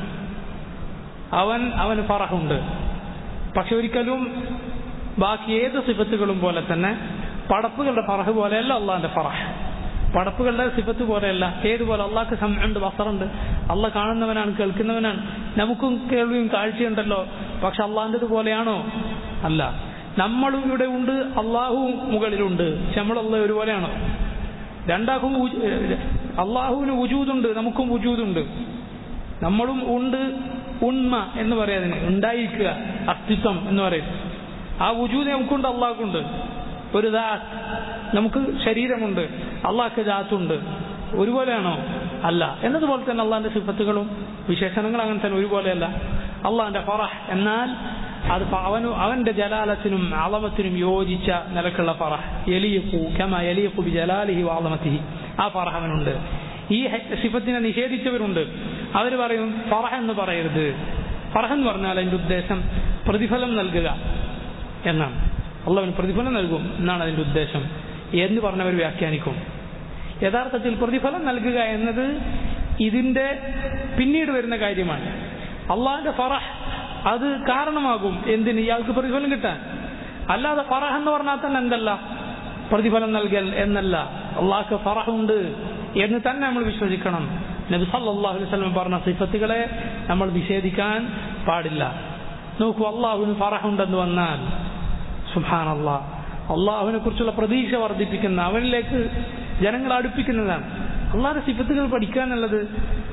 അവൻ അവന് ഫറഹുണ്ട് പക്ഷെ ഒരിക്കലും ബാക്കി ഏത് സിഫത്തുകളും പോലെ തന്നെ പടപ്പുകളുടെ ഫറഹ് പോലെയല്ല അള്ളാഹിന്റെ ഫറഹ് പടപ്പുകളുടെ സിഫത്ത് പോലെയല്ല ഏതുപോലെ അള്ളാഹ്ക്ക് സമയമുണ്ട് ബസറുണ്ട് അള്ളാഹ് കാണുന്നവനാണ് കേൾക്കുന്നവനാണ് നമുക്കും കേൾവിയും കാഴ്ചയുണ്ടല്ലോ പക്ഷെ അള്ളാഹിൻ്റെത് പോലെയാണോ അല്ല നമ്മളും ഇവിടെ ഉണ്ട് അള്ളാഹുവും മുകളിലുണ്ട് പക്ഷെ നമ്മളല്ല ഒരുപോലെയാണോ രണ്ടാക്കും അള്ളാഹുവിന് വുജൂദുണ്ട് നമുക്കും വുജൂദുണ്ട് നമ്മളും ഉണ്ട് ഉണ്മ എന്ന് പറയാതിന് ഉണ്ടായിരിക്കുക അസ്തിത്വം എന്ന് പറയും ആ വുജൂദ് നമുക്കുണ്ട് അള്ളാഹ്ക്കുണ്ട് ഒരു ദാത്ത് നമുക്ക് ശരീരമുണ്ട് അള്ളാഹ്ക്ക് ദാത്തുണ്ട് ഒരുപോലെയാണോ അല്ല എന്നതുപോലെ തന്നെ അള്ളാഹിന്റെ സിഫത്തുകളും വിശേഷണങ്ങളും അങ്ങനെ തന്നെ ഒരുപോലെയല്ല അള്ളാഹിന്റെ ഫറഹ് എന്നാൽ അത് അവന് അവന്റെ ജലാലത്തിനും അളമത്തിനും യോജിച്ച നിലക്കുള്ള ഫറഹ് എലിയക്കു കമ എലിയക്കു ബി ജലാലിഹി വാളമത്തിഹി ആ ഫറഹ് അവനുണ്ട് ഈ സിഫത്തിനെ നിഷേധിച്ചവരുണ്ട് അവർ പറയും ഫറഹ് എന്ന് പറയരുത് ഫറഹ് എന്ന് പറഞ്ഞാൽ അതിന്റെ ഉദ്ദേശം പ്രതിഫലം നൽകുക എന്നാണ് അള്ളവന് പ്രതിഫലം നൽകും എന്നാണ് അതിന്റെ ഉദ്ദേശം എന്ന് പറഞ്ഞവർ വ്യാഖ്യാനിക്കും യഥാർത്ഥത്തിൽ പ്രതിഫലം നൽകുക എന്നത് ഇതിന്റെ പിന്നീട് വരുന്ന കാര്യമാണ് അള്ളാഹിന്റെ ഫറഹ് അത് കാരണമാകും എന്തിന് ഇയാൾക്ക് പ്രതിഫലം കിട്ടാൻ അല്ലാതെ ഫറഹ് എന്ന് പറഞ്ഞാൽ തന്നെ എന്തല്ല പ്രതിഫലം നൽകൽ എന്നല്ല അള്ളാഹ്ക്ക് ഫറഹുണ്ട് എന്ന് തന്നെ നമ്മൾ വിശ്വസിക്കണം നബി സല്ലല്ലാഹു അലൈഹി വസല്ലം പറഞ്ഞ സിഫത്തുകളെ നമ്മൾ നിഷേധിക്കാൻ പാടില്ല നോക്കൂ അള്ളാഹുവിന് ഫറഹുണ്ടെന്ന് വന്നാൽ സുഹാൻ അള്ളാഹ് അള്ളാഹുവിനെ കുറിച്ചുള്ള പ്രതീക്ഷ വർദ്ധിപ്പിക്കുന്ന അവനിലേക്ക് ജനങ്ങളെ അടുപ്പിക്കുന്നതാണ് അള്ളാഹിന്റെ സിഫത്തുകൾ പഠിക്കുക എന്നുള്ളത്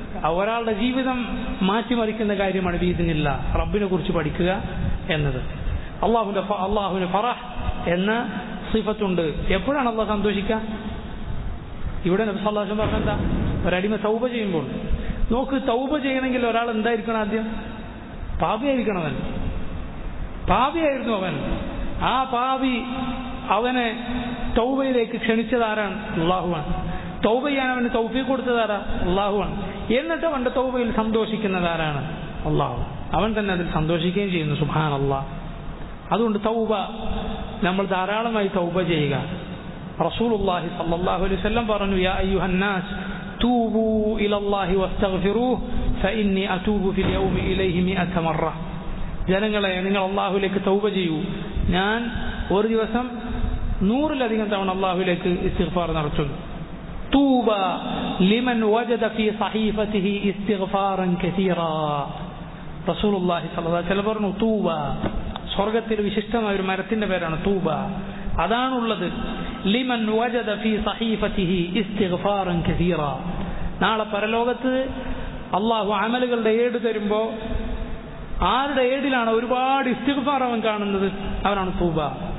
ഒരാളുടെ ജീവിതം മാറ്റിമറിക്കുന്ന കാര്യമാണ് ബീദിനില്ല റബ്ബിനെ കുറിച്ച് പഠിക്കുക എന്നത് അള്ളാഹുവിന്റെ അള്ളാഹുവിന് ഫറഹ് എന്ന സിഫത്തുണ്ട് എപ്പോഴാണ് അള്ളാഹ് സന്തോഷിക്കുക ഇവിടെ നബി സല്ലാഹും പറഞ്ഞെന്താ ഒരടിമ തൗബ ചെയ്യുമ്പോൾ നോക്ക് തൗബ ചെയ്യണമെങ്കിൽ ഒരാൾ എന്തായിരിക്കണം ആദ്യം പാപിയായിരിക്കണം അവൻ പാപിയായിരുന്നു അവൻ ആ പാപി അവനെ തൗബയിലേക്ക് ക്ഷണിച്ചതാരാണ് അള്ളാഹുവാണ് തൗബ ചെയ്യാൻ അവന് തൗഫീ കൊടുത്തതാരാ അള്ളാഹുവാണ് എന്നിട്ട് അവന്റെ തൗബയിൽ സന്തോഷിക്കുന്നതാരാണ് അള്ളാഹു അവൻ തന്നെ അതിൽ സന്തോഷിക്കുകയും ചെയ്യുന്നു സുഹാൻ അള്ളാഹ് അതുകൊണ്ട് തൗബ നമ്മൾ ധാരാളമായി തൗബ ചെയ്യുക റസൂലുള്ളാഹി സല്ലല്ലാഹു അലൈഹി വസല്ലം പറഞ്ഞു യാ അയ്യുഹന്നാസ് തൂബു ഇലല്ലാഹി വസ്തഗ്ഫിറൂഹ് ഫഇന്നി അതൂബു ഫിൽ യൗമി ഇലൈഹി മിഅത മറ ജനങ്ങളെ നിങ്ങൾ അള്ളാഹുവിലേക്ക് തൗബ ചെയ്യൂ ഞാൻ ഒരു ദിവസം നൂറിലധികം തവണ അള്ളാഹുവിലേക്ക് ഇസ്തിഗ്ഫാർ നടത്തുന്നു തൂബ ലിമൻ വജദ ഫി സഹീഫതിഹി ഇസ്തിഗ്ഫാറൻ കസീറാ റസൂലുള്ളാഹി സ്വല്ലല്ലാഹു അലൈഹി വസല്ലം പറഞ്ഞു തൂബ സ്വർഗത്തിൽ വിശിഷ്ടമായ ഒരു മരത്തിന്റെ പേരാണ് തൂബ അതാണുള്ളത് ലിമൻ വജദ ഫി സഹീഫതിഹി ഇസ്തിഗ്ഫാറൻ കസീറ നാളെ പരലോകത്ത് അള്ളാഹു അമലുകളുടെ ഏട് തരുമ്പോ ആരുടെ ഏടിലാണ് ഒരുപാട് ഇസ്തിഗ്ഫാർ അവൻ കാണുന്നത് അവനാണ് തൂബ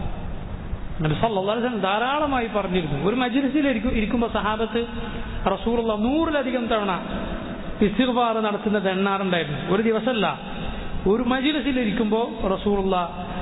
നബി സല്ലല്ലാഹു അലൈഹി വസല്ലം ധാരാളമായി പറഞ്ഞിരുന്നു ഒരു മജ്ലിസിൽ ഇരിക്കുമ്പോൾ സഹാബത്ത് റസൂലുള്ള നൂറിലധികം തവണ ഇസ്തിഗ്ഫാർ നടത്തുന്നത് എണ്ണാറുണ്ടായിരുന്നു ഒരു ദിവസമല്ല ഒരു മജ്ലിസിൽ ഇരിക്കുമ്പോൾ റസൂലുള്ള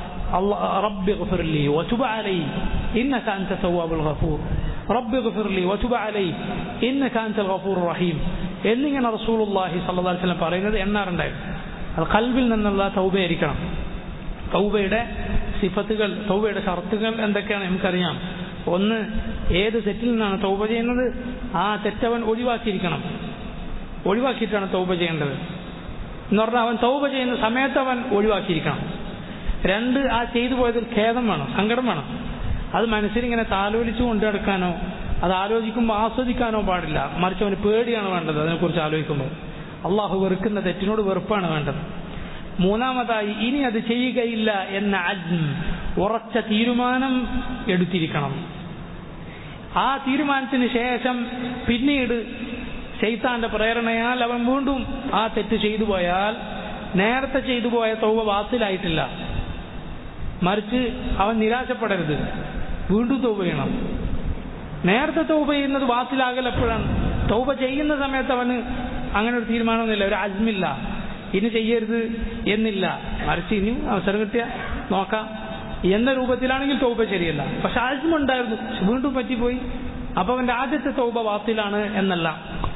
رب اغفر لي وتب علي إنك أنت التواب الغفور رب اغفر لي وتب علي إنك أنت الغفور الرحيم എന്നിങ്ങനെ റസൂലുള്ളാഹി സല്ലല്ലാഹു അലൈഹി വസല്ലം പറയുന്നത് എണ്ണാറുണ്ടായിരുന്നു അത് കൽബിൽ നിന്നുള്ള തൗബയായിരിക്കണം തൗബയുടെ സിഫത്തുകൾ തൗബയുടെ ഷർത്തുകൾ എന്തൊക്കെയാണ് നമുക്കറിയാം ഒന്ന് ഏത് തെറ്റിൽ നിന്നാണ് തൗബ ചെയ്യുന്നത് ആ തെറ്റവൻ ഒഴിവാക്കിയിരിക്കണം ഒഴിവാക്കിയിട്ടാണ് തൗബ ചെയ്യേണ്ടത് എന്ന് പറഞ്ഞാൽ അവൻ തൗബ ചെയ്യുന്ന സമയത്ത് അവൻ ഒഴിവാക്കിയിരിക്കണം രണ്ട് ആ ചെയ്തു പോയതിൽ ഖേദം വേണം സങ്കടം വേണം അത് മനസ്സിലിങ്ങനെ താലോലിച്ചു കൊണ്ടു നടക്കാനോ അത് ആലോചിക്കുമ്പോൾ ആസ്വദിക്കാനോ പാടില്ല മറിച്ച് അവന് പേടിയാണ് വേണ്ടത് അതിനെക്കുറിച്ച് ആലോചിക്കുമ്പോൾ അള്ളാഹു വെറുക്കുന്ന തെറ്റിനോട് വെറുപ്പാണ് വേണ്ടത് മൂന്നാമതായി ഇനി അത് ചെയ്യുകയില്ല എന്ന അജ്ം ഉറച്ച തീരുമാനം എടുത്തിരിക്കണം ആ തീരുമാനത്തിന് ശേഷം പിന്നീട് ശൈത്താന്റെ പ്രേരണയാൽ അവൻ വീണ്ടും ആ തെറ്റ് ചെയ്തു പോയാൽ നേരത്തെ ചെയ്തു പോയ തൗവ വാത്തിലായിട്ടില്ല മറിച്ച് അവൻ നിരാശപ്പെടരുത് വീണ്ടും തൗബ ചെയ്യണം നേരത്തെ തൗബ ചെയ്യുന്നത് വാത്തിലാകൽ എപ്പോഴാണ് തൗബ ചെയ്യുന്ന സമയത്ത് അവന് അങ്ങനെ ഒരു തീരുമാനമൊന്നുമില്ല ഒരു അജ്മില്ല ഇനി ചെയ്യരുത് എന്നില്ല മറിച്ച് ഇനിയും അവസരം കിട്ടിയ നോക്കാം എന്ന രൂപത്തിലാണെങ്കിൽ തൗബ ശരിയല്ല പക്ഷെ ആജ്മുണ്ടായിരുന്നു വീണ്ടും പറ്റിപ്പോയി അപ്പൊ അവന്റെ ആദ്യത്തെ തൗബ വാത്തിലാണ് എന്നല്ല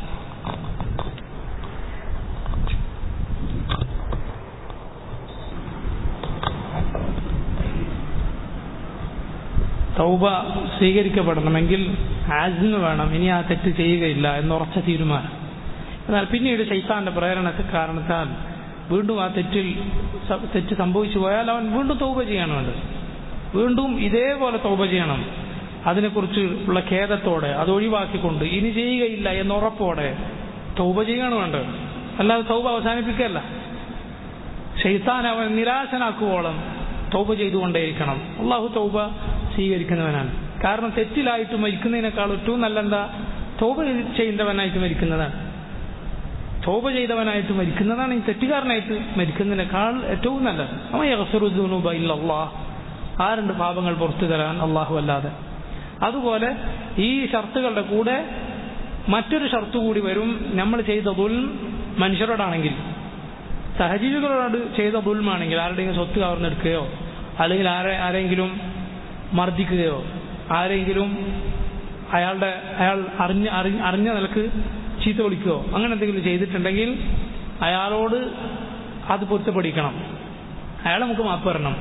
തൗബ സ്വീകരിക്കപ്പെടണമെങ്കിൽ ആജ്മ് വേണം ഇനി ആ തെറ്റ് ചെയ്യുകയില്ല എന്നുറച്ച തീരുമാനം എന്നാൽ പിന്നീട് ശൈത്താന്റെ പ്രേരണ കാരണത്താൽ വീണ്ടും ആ തെറ്റിൽ തെറ്റ് സംഭവിച്ചു പോയാൽ അവൻ വീണ്ടും തൗബ ചെയ്യാണ് വേണ്ടത് വീണ്ടും ഇതേപോലെ തൗബ ചെയ്യണം അതിനെക്കുറിച്ച് ഉള്ള ഖേദത്തോടെ അത് ഒഴിവാക്കിക്കൊണ്ട് ഇനി ചെയ്യുകയില്ല എന്നുറപ്പോടെ തൗബ ചെയ്യാണ് വേണ്ടത് അല്ലാതെ തൗബ അവസാനിപ്പിക്കല്ല ഷെയ്ത്താൻ അവൻ നിരാശനാക്കുവോളം തൗബ ചെയ്തുകൊണ്ടേയിരിക്കണം അള്ളാഹു തൗബ സ്വീകരിക്കുന്നവനാണ് കാരണം തെറ്റിലായിട്ട് മരിക്കുന്നതിനേക്കാൾ ഏറ്റവും നല്ലെന്താ തൗബ ചെയ്യുന്നവനായിട്ട് മരിക്കുന്നതാണ് തോപ ചെയ്തവനായിട്ട് മരിക്കുന്നതാണ് ഈ തെറ്റുകാരനായിട്ട് മരിക്കുന്നതിനേക്കാൾ ഏറ്റവും നല്ലത് അവൻ യഹസുറുദ്ദൂനുബ ഇല്ലല്ലാഹ് ആരുണ്ട് പാപങ്ങൾ പുറത്തു തരാൻ അള്ളാഹു അല്ലാതെ അതുപോലെ ഈ ഷർത്തുകളുടെ കൂടെ മറ്റൊരു ഷർത്ത് കൂടി വരും നമ്മൾ ചെയ്ത ദുൽം മനുഷ്യരോടാണെങ്കിൽ സഹജീവികളോട് ചെയ്ത ദുൽമാണെങ്കിൽ ആരുടെയെങ്കിലും സ്വത്ത് കവർന്നെടുക്കുകയോ അല്ലെങ്കിൽ ആരെ ആരെങ്കിലും മർദ്ദിക്കുകയോ ആരെങ്കിലും അയാളുടെ അയാൾ അറിഞ്ഞ അറിഞ്ഞ നിലക്ക് ചീത്ത വിളിക്കുകയോ അങ്ങനെ എന്തെങ്കിലും ചെയ്തിട്ടുണ്ടെങ്കിൽ അയാളോട് അത് പൊരുത്തപ്പെടിക്കണം അയാൾ നമുക്ക് മാപ്പ് തരണം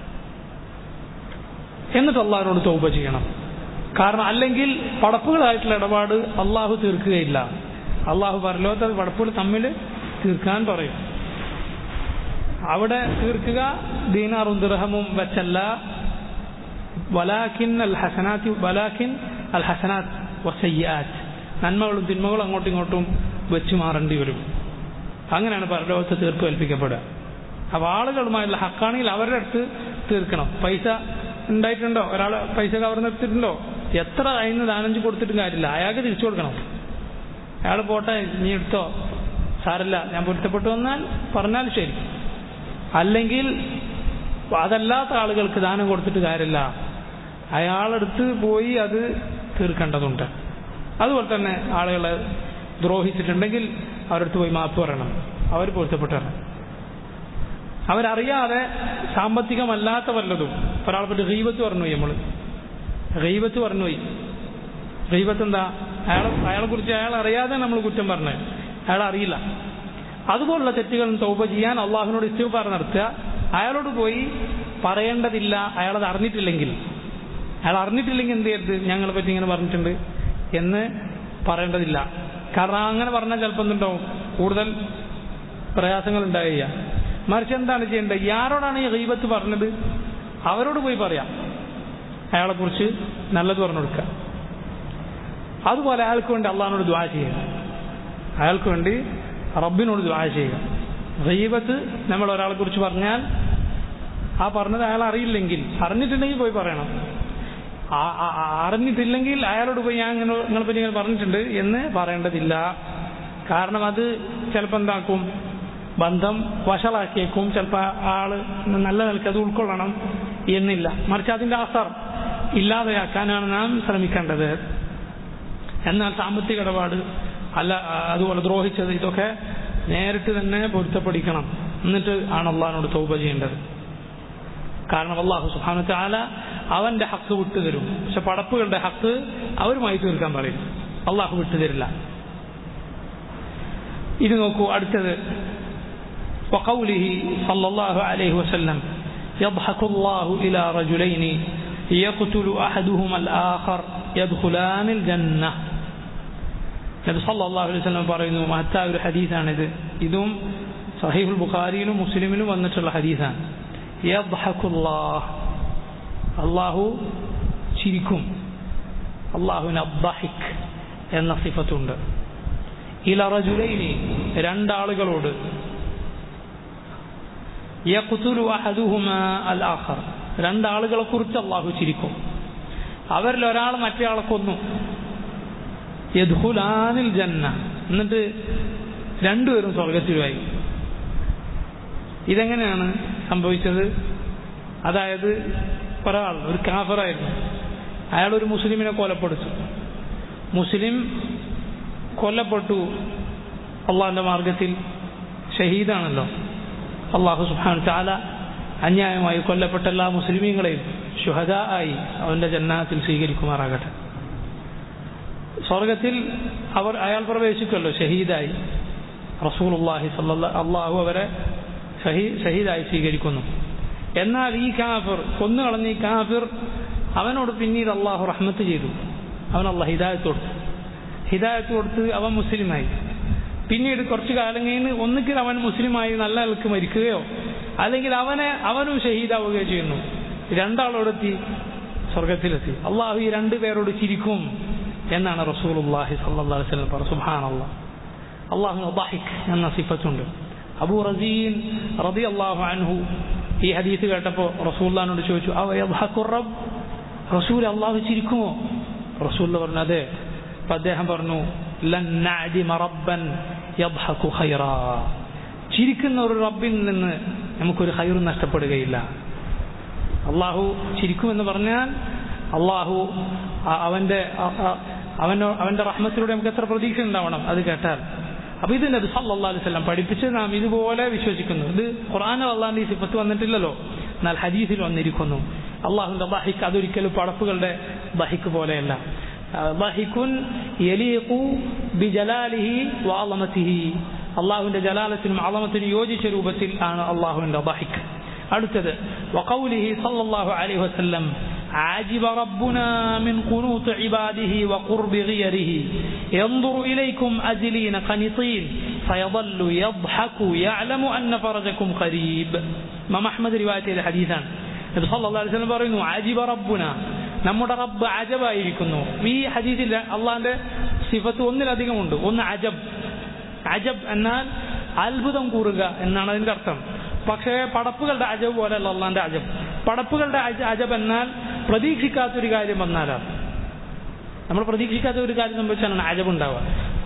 എന്നിട്ട് അള്ളാഹിനോട് തൗബ ചെയ്യണം കാരണം അല്ലെങ്കിൽ പടപ്പുകളായിട്ടുള്ള ഇടപാട് അള്ളാഹു തീർക്കുകയില്ല അള്ളാഹു പരലോകത്തെ പടപ്പുകൾ തമ്മിൽ തീർക്കാൻ പറയും അവിടെ തീർക്കുക ദീനാറും ദിർഹമും വെച്ചല്ല വലാഖിൻ അൽ ഹസനാത്തി വലാഖിൻ അൽ ഹസനാത്ത് വസയ്യാത്ത് നന്മകളും തിന്മകളും അങ്ങോട്ടും ഇങ്ങോട്ടും വെച്ചു മാറേണ്ടി വരും അങ്ങനെയാണ് പരലോകത്ത് തീർപ്പ് കൽപ്പിക്കപ്പെടുക അപ്പൊ ആളുകളുമായുള്ള ഹക്കാണെങ്കിൽ അവരുടെ അടുത്ത് തീർക്കണം പൈസ ഉണ്ടായിട്ടുണ്ടോ ഒരാൾ പൈസ കവർന്നെടുത്തിട്ടുണ്ടോ എത്ര അതിന് ദാനഞ്ച് കൊടുത്തിട്ടും കാര്യമില്ല അയാൾക്ക് തിരിച്ചു കൊടുക്കണം അയാൾ പോട്ടെ നീ എടുത്തോ സാരല്ല ഞാൻ പൊരുത്തപ്പെട്ടു വന്നാൽ പറഞ്ഞാൽ ശരി അല്ലെങ്കിൽ അതല്ലാത്ത ആളുകൾക്ക് ദാനം കൊടുത്തിട്ട് കാര്യമില്ല അയാളടുത്ത് പോയി അത് തീർക്കേണ്ടതുണ്ട് അതുപോലെ തന്നെ ആളുകളെ ദ്രോഹിച്ചിട്ടുണ്ടെങ്കിൽ അവരടുത്ത് പോയി മാപ്പ് പറയണം അവർ പൊരുത്തപ്പെട്ടു വരണം അവരറിയാതെ സാമ്പത്തികമല്ലാത്ത വല്ലതും ഒരാളെ പറ്റി ഗീബത്ത് പറഞ്ഞു പോയി നമ്മൾ ഗീബത്ത് പറഞ്ഞു പോയി ഗീബത്ത് എന്താ അയാളെ അയാളെ കുറിച്ച് അയാൾ അറിയാതെ നമ്മൾ കുറ്റം പറഞ്ഞത് അയാൾ അറിയില്ല അതുപോലുള്ള തെറ്റുകൾ തൗബ ചെയ്യാൻ അള്ളാഹുവിനോട് ഇസ്തിഫാർ നടത്തുക അയാളോട് പോയി പറയേണ്ടതില്ല അയാളത് അറിഞ്ഞിട്ടില്ലെങ്കിൽ അയാൾ അറിഞ്ഞിട്ടില്ലെങ്കിൽ എന്ത് ചെയ്യരുത് ഞങ്ങളെ പറ്റി ഇങ്ങനെ പറഞ്ഞിട്ടുണ്ട് എന്ന് പറയേണ്ടതില്ല കാരണം അങ്ങനെ പറഞ്ഞാൽ ചിലപ്പോൾ എന്തുണ്ടാവും കൂടുതൽ പ്രയാസങ്ങൾ ഉണ്ടാവുക മറിച്ച് എന്താണ് ചെയ്യേണ്ടത് ആരോടാണ് ഈ ഗീബത്ത് പറഞ്ഞത് അവരോട് പോയി പറയാം അയാളെ കുറിച്ച് നല്ലത് പറഞ്ഞു കൊടുക്കുക അതുപോലെ അയാൾക്ക് വേണ്ടി അള്ളഹാനോട് ദ്വാ ചെയ്യുക അയാൾക്ക് വേണ്ടി റബ്ബിനോട് ദ്വാ ചെയ്യുക ഗീബത്ത് നമ്മൾ ഒരാളെ കുറിച്ച് പറഞ്ഞാൽ ആ പറഞ്ഞത് അയാൾ അറിയില്ലെങ്കിൽ അറിഞ്ഞിട്ടുണ്ടെങ്കിൽ പോയി പറയണം ആ- ആ- ആ- അറിഞ്ഞിട്ടില്ലെങ്കിൽ അയാളോട് പോയി ഞാൻ ഇങ്ങനെ നിങ്ങളെ പറ്റി ഇങ്ങനെ പറഞ്ഞിട്ടുണ്ട് എന്ന് പറയേണ്ടതില്ല കാരണം അത് ചിലപ്പോൾ എന്താക്കും ബന്ധം വഷളാക്കിയേക്കും ചിലപ്പോൾ ആള് നല്ല നിലയ്ക്ക് അത് ഉൾക്കൊള്ളണം എന്നില്ല മറിച്ച് അതിന്റെ അസർ ഇല്ലാതെയാക്കാനാണ് നാം ശ്രമിക്കേണ്ടത് എന്നാൽ സാമ്പത്തിക ഇടപാട് അല്ല അതുപോലെ ദ്രോഹിച്ചത് ഇതൊക്കെ നേരിട്ട് തന്നെ പൊരുത്തപ്പെടിക്കണം എന്നിട്ട് ആണ് അള്ളഹാനോട് തൗബ ചെയ്യേണ്ടത് കാരണം അള്ളാഹു സുഹാനു താല അവന്റെ ഹക്ക് വിട്ടുതരും പക്ഷെ പടപ്പുകളുടെ ഹക്ക് അവരുമായി തീർക്കാൻ പറയും അള്ളാഹു വിട്ടുതരില്ല ഇത് നോക്കൂ അടുത്തത് وقوله صلى الله عليه وسلم يضحك الله إلى رجلين يقتل أحدهما الآخر يدخلان الجنة നബി സല്ലല്ലാഹു അലൈഹി വസല്ലം പറയുന്നു മഹത്തായ ഒരു ഹദീസാണിത് ഇതും സഹീഹുൽ ബുഖാരിയിലും മുസ്ലിമിലും വന്നിട്ടുള്ള ഹദീസാണ് യദ്ഹഖുല്ലാഹ് അള്ളാഹു ചിരിക്കും അള്ളാഹുവിന് അബ്ദഹിക് എന്ന സിഫത്തുണ്ട് ഇല റജുലൈനി രണ്ടാളുകളോട് യഖ്തുലു അഹദുഹുമാ അൽ ആഖർ രണ്ടാളുകളെ കുറിച്ച് അള്ളാഹു ചിരിക്കും അവരിൽ ഒരാൾ മറ്റേ ആളെ കൊന്നു യദ്ഖുലാനിൽ ജന്ന എന്നിട്ട് രണ്ടുപേരും സ്വർഗത്തിലുമായി ഇതെങ്ങനെയാണ് സംഭവിച്ചത് അതായത് ഒരാൾ ഒരു കാഫറായിരുന്നു അയാൾ ഒരു മുസ്ലിമിനെ കൊലപ്പെടുത്തു മുസ്ലിം കൊല്ലപ്പെട്ടു അള്ളാഹിന്റെ മാർഗത്തിൽ ഷഹീദാണല്ലോ അള്ളാഹു സുഹാൻ ചാല അന്യായമായി കൊല്ലപ്പെട്ട എല്ലാ മുസ്ലിമീങ്ങളെയും ഷുഹദ ആയി അവന്റെ ജന്നാത്തിൽ സ്വീകരിക്കുമാറാകട്ടെ സ്വർഗത്തിൽ അവർ അയാൾ പ്രവേശിക്കുമല്ലോ ഷഹീദായി റസൂലുള്ളാഹി സല്ലല്ലാ അള്ളാഹു അവരെ ഷഹീ ഷഹീദായി സ്വീകരിക്കുന്നു എന്നാൽ ഈ കാഫിർ കൊന്നുകളഞ്ഞ ഈ കാഫിർ അവനോട് പിന്നീട് അള്ളാഹു റഹ്മത്ത് ചെയ്തു അവൻ അള്ളാഹ് ഹിദായത്ത് കൊടുത്തു ഹിദായത്ത് കൊടുത്ത് അവൻ മുസ്ലിമായി പിന്നീട് കുറച്ചു കാലം കഴിഞ്ഞ് ഒന്നുകിൽ അവൻ മുസ്ലിമായി നല്ല നിലക്ക് മരിക്കുകയോ അല്ലെങ്കിൽ അവനെ അവനും ഷഹീദാവുകയോ ചെയ്യുന്നു രണ്ടാളോടെത്തി സ്വർഗത്തിലെത്തി അള്ളാഹു ഈ രണ്ടുപേരോട് ചിരിക്കും എന്നാണ് റസൂലുള്ളാഹി സല്ലല്ലാഹു അലൈഹി വസല്ലം പറഞ്ഞത് സുബ്ഹാനല്ലാഹ് അള്ളാഹുവിന് ദാഹിക് എന്ന സിഫത്തുണ്ട് അബൂ റസീൻ റളിയല്ലാഹു അൻഹു ഈ ഹദീസ് കേട്ടപ്പോൾ റസൂല്ലാനോട് ചോദിച്ചു അവ യദ്ഹഖുർ റബ്ബ് റസൂൽ അള്ളാഹു ചിരിക്കുമോ റസൂൽ പറഞ്ഞു അതെ അപ്പൊ അദ്ദേഹം പറഞ്ഞു ലൻ നഅദിമ റബ്ബൻ യദ്ഹഖു ഖൈറാ ചിരിക്കുന്ന ഒരു റബ്ബിൽ നിന്ന് നമുക്കൊരു ഹൈറും നഷ്ടപ്പെടുകയില്ല അള്ളാഹു ചിരിക്കുമെന്ന് പറഞ്ഞാൽ അള്ളാഹു അ- അവന്റെ അ- അ- അവനോ അവന്റെ റഹ്മത്തിലൂടെ നമുക്ക് എത്ര പ്രതീക്ഷ ഉണ്ടാവണം അത് കേട്ടാൽ അപ്പൊ ഇത് നബി സല്ലല്ലാഹു അലൈഹി വസല്ലം പഠിപ്പിച്ച് നാം ഇതുപോലെ വിശ്വസിക്കുന്നു ഇത് ഖുർആൻ അള്ളാഹിന്റെ ഈ സിഫത്ത് വന്നിട്ടില്ലല്ലോ എന്നാൽ ഹദീസിൽ വന്നിരിക്കുന്നു അള്ളാഹുന്റെ ദഹിക്ക് അതൊരിക്കലും പടപ്പുകളുടെ ദഹിക്ക് പോലെയല്ല ദഹിക്കുൻ യലീഖു ബിജലാലിഹി വഅളമതിഹി അള്ളാഹുവിന്റെ ജലാലത്തിനും അളമത്തിനും യോജിച്ച രൂപത്തിൽ ആണ് അള്ളാഹുവിന്റെ ദഹിക്ക് അടുത്തത് وقوله صلى الله عليه وسلم عجب ربنا من قنوط عباده وقرب غيره ينظر إليكم أجلين قنطين فيظل يضحك يعلم أن فرجكم قريب ما محمد رواية الحديث നബി സല്ലല്ലാഹു അലൈഹി വസല്ലം പറയുന്നു അജിബ റബ്ബുന നമ്മുടെ റബ്ബ് അജബായിരിക്കുന്നു ഈ ഹദീസിൽ അള്ളാഹിന്റെ സിഫത്ത് ഒന്നിലധികമുണ്ട് ഒന്ന് അജബ് അജബ് എന്നാൽ അത്ഭുതം കൂറുക എന്നാണ് അതിന്റെ അർത്ഥം പക്ഷേ പടപ്പുകളുടെ അജബ് പോലെയല്ല അള്ളാന്റെ അജബ് പടപ്പുകളുടെ അജ- അജബ് എന്നാൽ പ്രതീക്ഷിക്കാത്തൊരു കാര്യം വന്നാലാണ് നമ്മൾ പ്രതീക്ഷിക്കാത്ത ഒരു കാര്യം സംഭവിച്ചാലാണ് അജബ് ഉണ്ടാവുക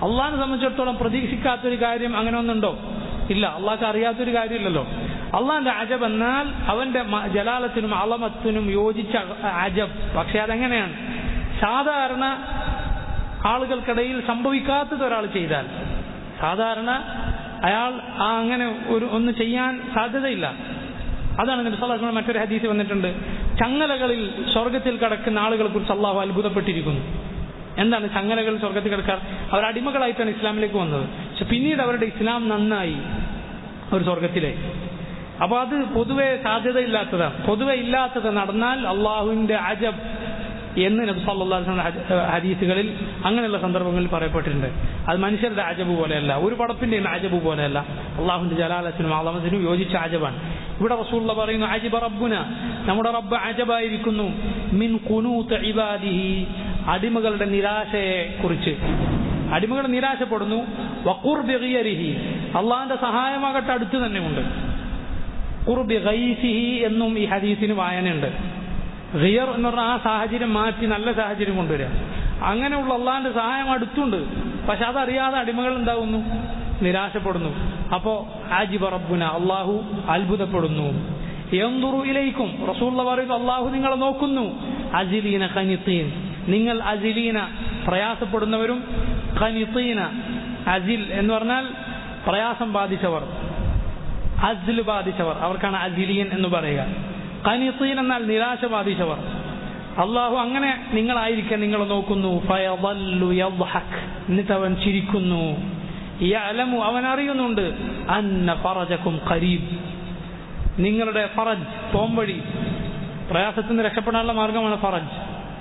അള്ളാഹിനെ സംബന്ധിച്ചിടത്തോളം പ്രതീക്ഷിക്കാത്തൊരു കാര്യം അങ്ങനെ ഒന്നുണ്ടോ ഇല്ല അള്ളാഹ്ക്ക് അറിയാത്തൊരു കാര്യമില്ലല്ലോ അള്ളാഹിന്റെ അജബ് എന്നാൽ അവന്റെ മ- ജലാലത്തിനും അളമത്തിനും യോജിച്ച അജബ് പക്ഷെ അതെങ്ങനെയാണ് സാധാരണ ആളുകൾക്കിടയിൽ സംഭവിക്കാത്തത് ഒരാൾ ചെയ്താൽ സാധാരണ അയാൾ ആ അങ്ങനെ ഒരു ഒന്ന് ചെയ്യാൻ സാധ്യതയില്ല അതാണ് നബി സല്ലല്ലാഹു അലൈഹി വസല്ലം മറ്റൊരു ഹദീസ് വന്നിട്ടുണ്ട് ചങ്ങലകളിൽ സ്വർഗത്തിൽ കിടക്കുന്ന ആളുകളെ കുറിച്ച് അള്ളാഹു അത്ഭുതപ്പെട്ടിരിക്കുന്നു എന്താണ് ചങ്ങലകൾ സ്വർഗത്തിൽ കിടക്കാർ അവർ അടിമകളായിട്ടാണ് ഇസ്ലാമിലേക്ക് വന്നത് പക്ഷെ പിന്നീട് അവരുടെ ഇസ്ലാം നന്നായി ഒരു സ്വർഗത്തിലെ അപ്പൊ അത് പൊതുവെ സാധ്യതയില്ലാത്തതാണ് പൊതുവെ ഇല്ലാത്തത് നടന്നാൽ അള്ളാഹുവിന്റെ അജബ് എന്ന് നബി സല്ലല്ലാഹു അലൈഹി വസല്ലം ഹദീസുകളിൽ അങ്ങനെയുള്ള സന്ദർഭങ്ങളിൽ പറയപ്പെട്ടിട്ടുണ്ട് അത് മനുഷ്യരുടെ അജബ് പോലെയല്ല ഒരു പടപ്പിന്റെയും അജബ് പോലെയല്ല അള്ളാഹുവിന്റെ ജലാലത്തിനും ആളമത്തിനും യോജിച്ച അജബാണ് ഇവിടെ റസൂള്ള പറയുന്നു അജിബ റബ്ബുന നമ്മുടെ റബ്ബ് അജബായിരിക്കുന്നു മിൻ കുനൂത്ത് ഇബാദിഹി അടിമകളുടെ നിരാശയെ കുറിച്ച് അടിമകൾ നിരാശപ്പെടുന്നു വഖുർബി ഗിയരിഹി അള്ളാഹിന്റെ സഹായമാകട്ടെ അടുത്ത് തന്നെ ഉണ്ട് ഖുർബി ഗൈസിഹി എന്നും ഈ ഹദീസിന് വായനയുണ്ട് ഗിയർ എന്ന് പറഞ്ഞാൽ ആ സാഹചര്യം മാറ്റി നല്ല സാഹചര്യം കൊണ്ടുവരിക അങ്ങനെയുള്ള അള്ളാഹിന്റെ സഹായം അടുത്തുണ്ട് പക്ഷെ അതറിയാതെ അടിമകൾ എന്താകുന്നു നിരാശപ്പെടുന്നു അപ്പോ ആജിബ റബ്ബുന അള്ളാഹു അത്ഭുതപ്പെടുന്നു എന്തുറു ഇലയിക്കും റസൂള്ള പറയുന്നു അള്ളാഹു നിങ്ങളെ നോക്കുന്നു അജിലീന ഖനിത്തീൻ നിങ്ങൾ അജിലീന പ്രയാസപ്പെടുന്നവരും ഖനിത്തീന അജിൽ എന്ന് പറഞ്ഞാൽ പ്രയാസം ബാധിച്ചവർ അസിൽ ബാധിച്ചവർ അവർക്കാണ് അജിലിയൻ എന്ന് പറയുക ഖനിത്തീൻ എന്നാൽ നിരാശ ബാധിച്ചവർ അള്ളാഹു അങ്ങനെ നിങ്ങളായിരിക്കാൻ നിങ്ങൾ നോക്കുന്നു ഫയദല്ലു യദ്ഹക് എന്നിട്ട് അവൻ ചിരിക്കുന്നു യഅലമു അവൻ അറിയുന്നുണ്ട് അന്ന ഫറജക്കും ഖരീബ് നിങ്ങളുടെ ഫറജ് പോംവഴി പ്രയാസത്തിൽ നിന്ന് രക്ഷപ്പെടാനുള്ള മാർഗമാണ് ഫറജ്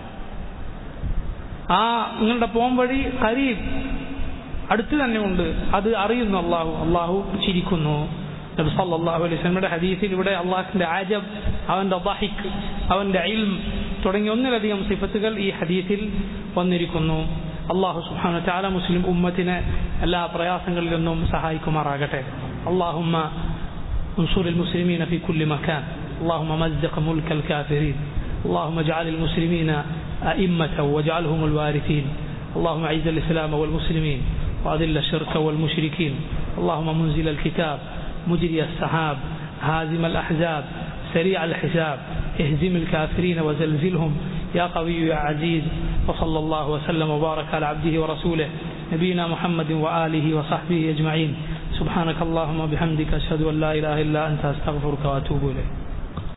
ആ നിങ്ങളുടെ പോംവഴി ഖരീബ് അടുത്ത് തന്നെ ഉണ്ട് അത് അറിയുന്നു അള്ളാഹു അള്ളാഹു ചിരിക്കുന്നു നബി സല്ലല്ലാഹു അലൈഹി വസല്ലമയുടെ ഹദീസിൽ ഇവിടെ അള്ളാഹിന്റെ ആജബ് അവന്റെ ദഹിക് അവന്റെ ഇൽം തുടങ്ങിയ ഒന്നിലധികം സിഫത്തുകൾ ഈ ഹദീസിൽ വന്നിരിക്കുന്നു അള്ളാഹു സുബ്ഹാനഹു വ തആല മുസ്ലിം ഉമ്മത്തിനെ എല്ലാ പ്രയാസങ്ങളിൽ നിന്നും സഹായിക്കുമാറാകട്ടെ അള്ളാഹുമ്മ انصر المسلمين في كل مكان اللهم مزق ملك الكافرين اللهم اجعل المسلمين أئمة واجعلهم الوارثين اللهم اعز الإسلام والمسلمين وأذل الشرك والمشركين اللهم منزل الكتاب مجري السحاب هازم الأحزاب سريع الحساب اهزم الكافرين وزلزلهم يا قوي يا عزيز وصلى الله وسلم وبارك على عبده ورسوله نبينا محمد وآله وصحبه أجمعين سبحانك اللهم وبحمدك أشهد أن لا إله إلا أنت أستغفرك وأتوب إليك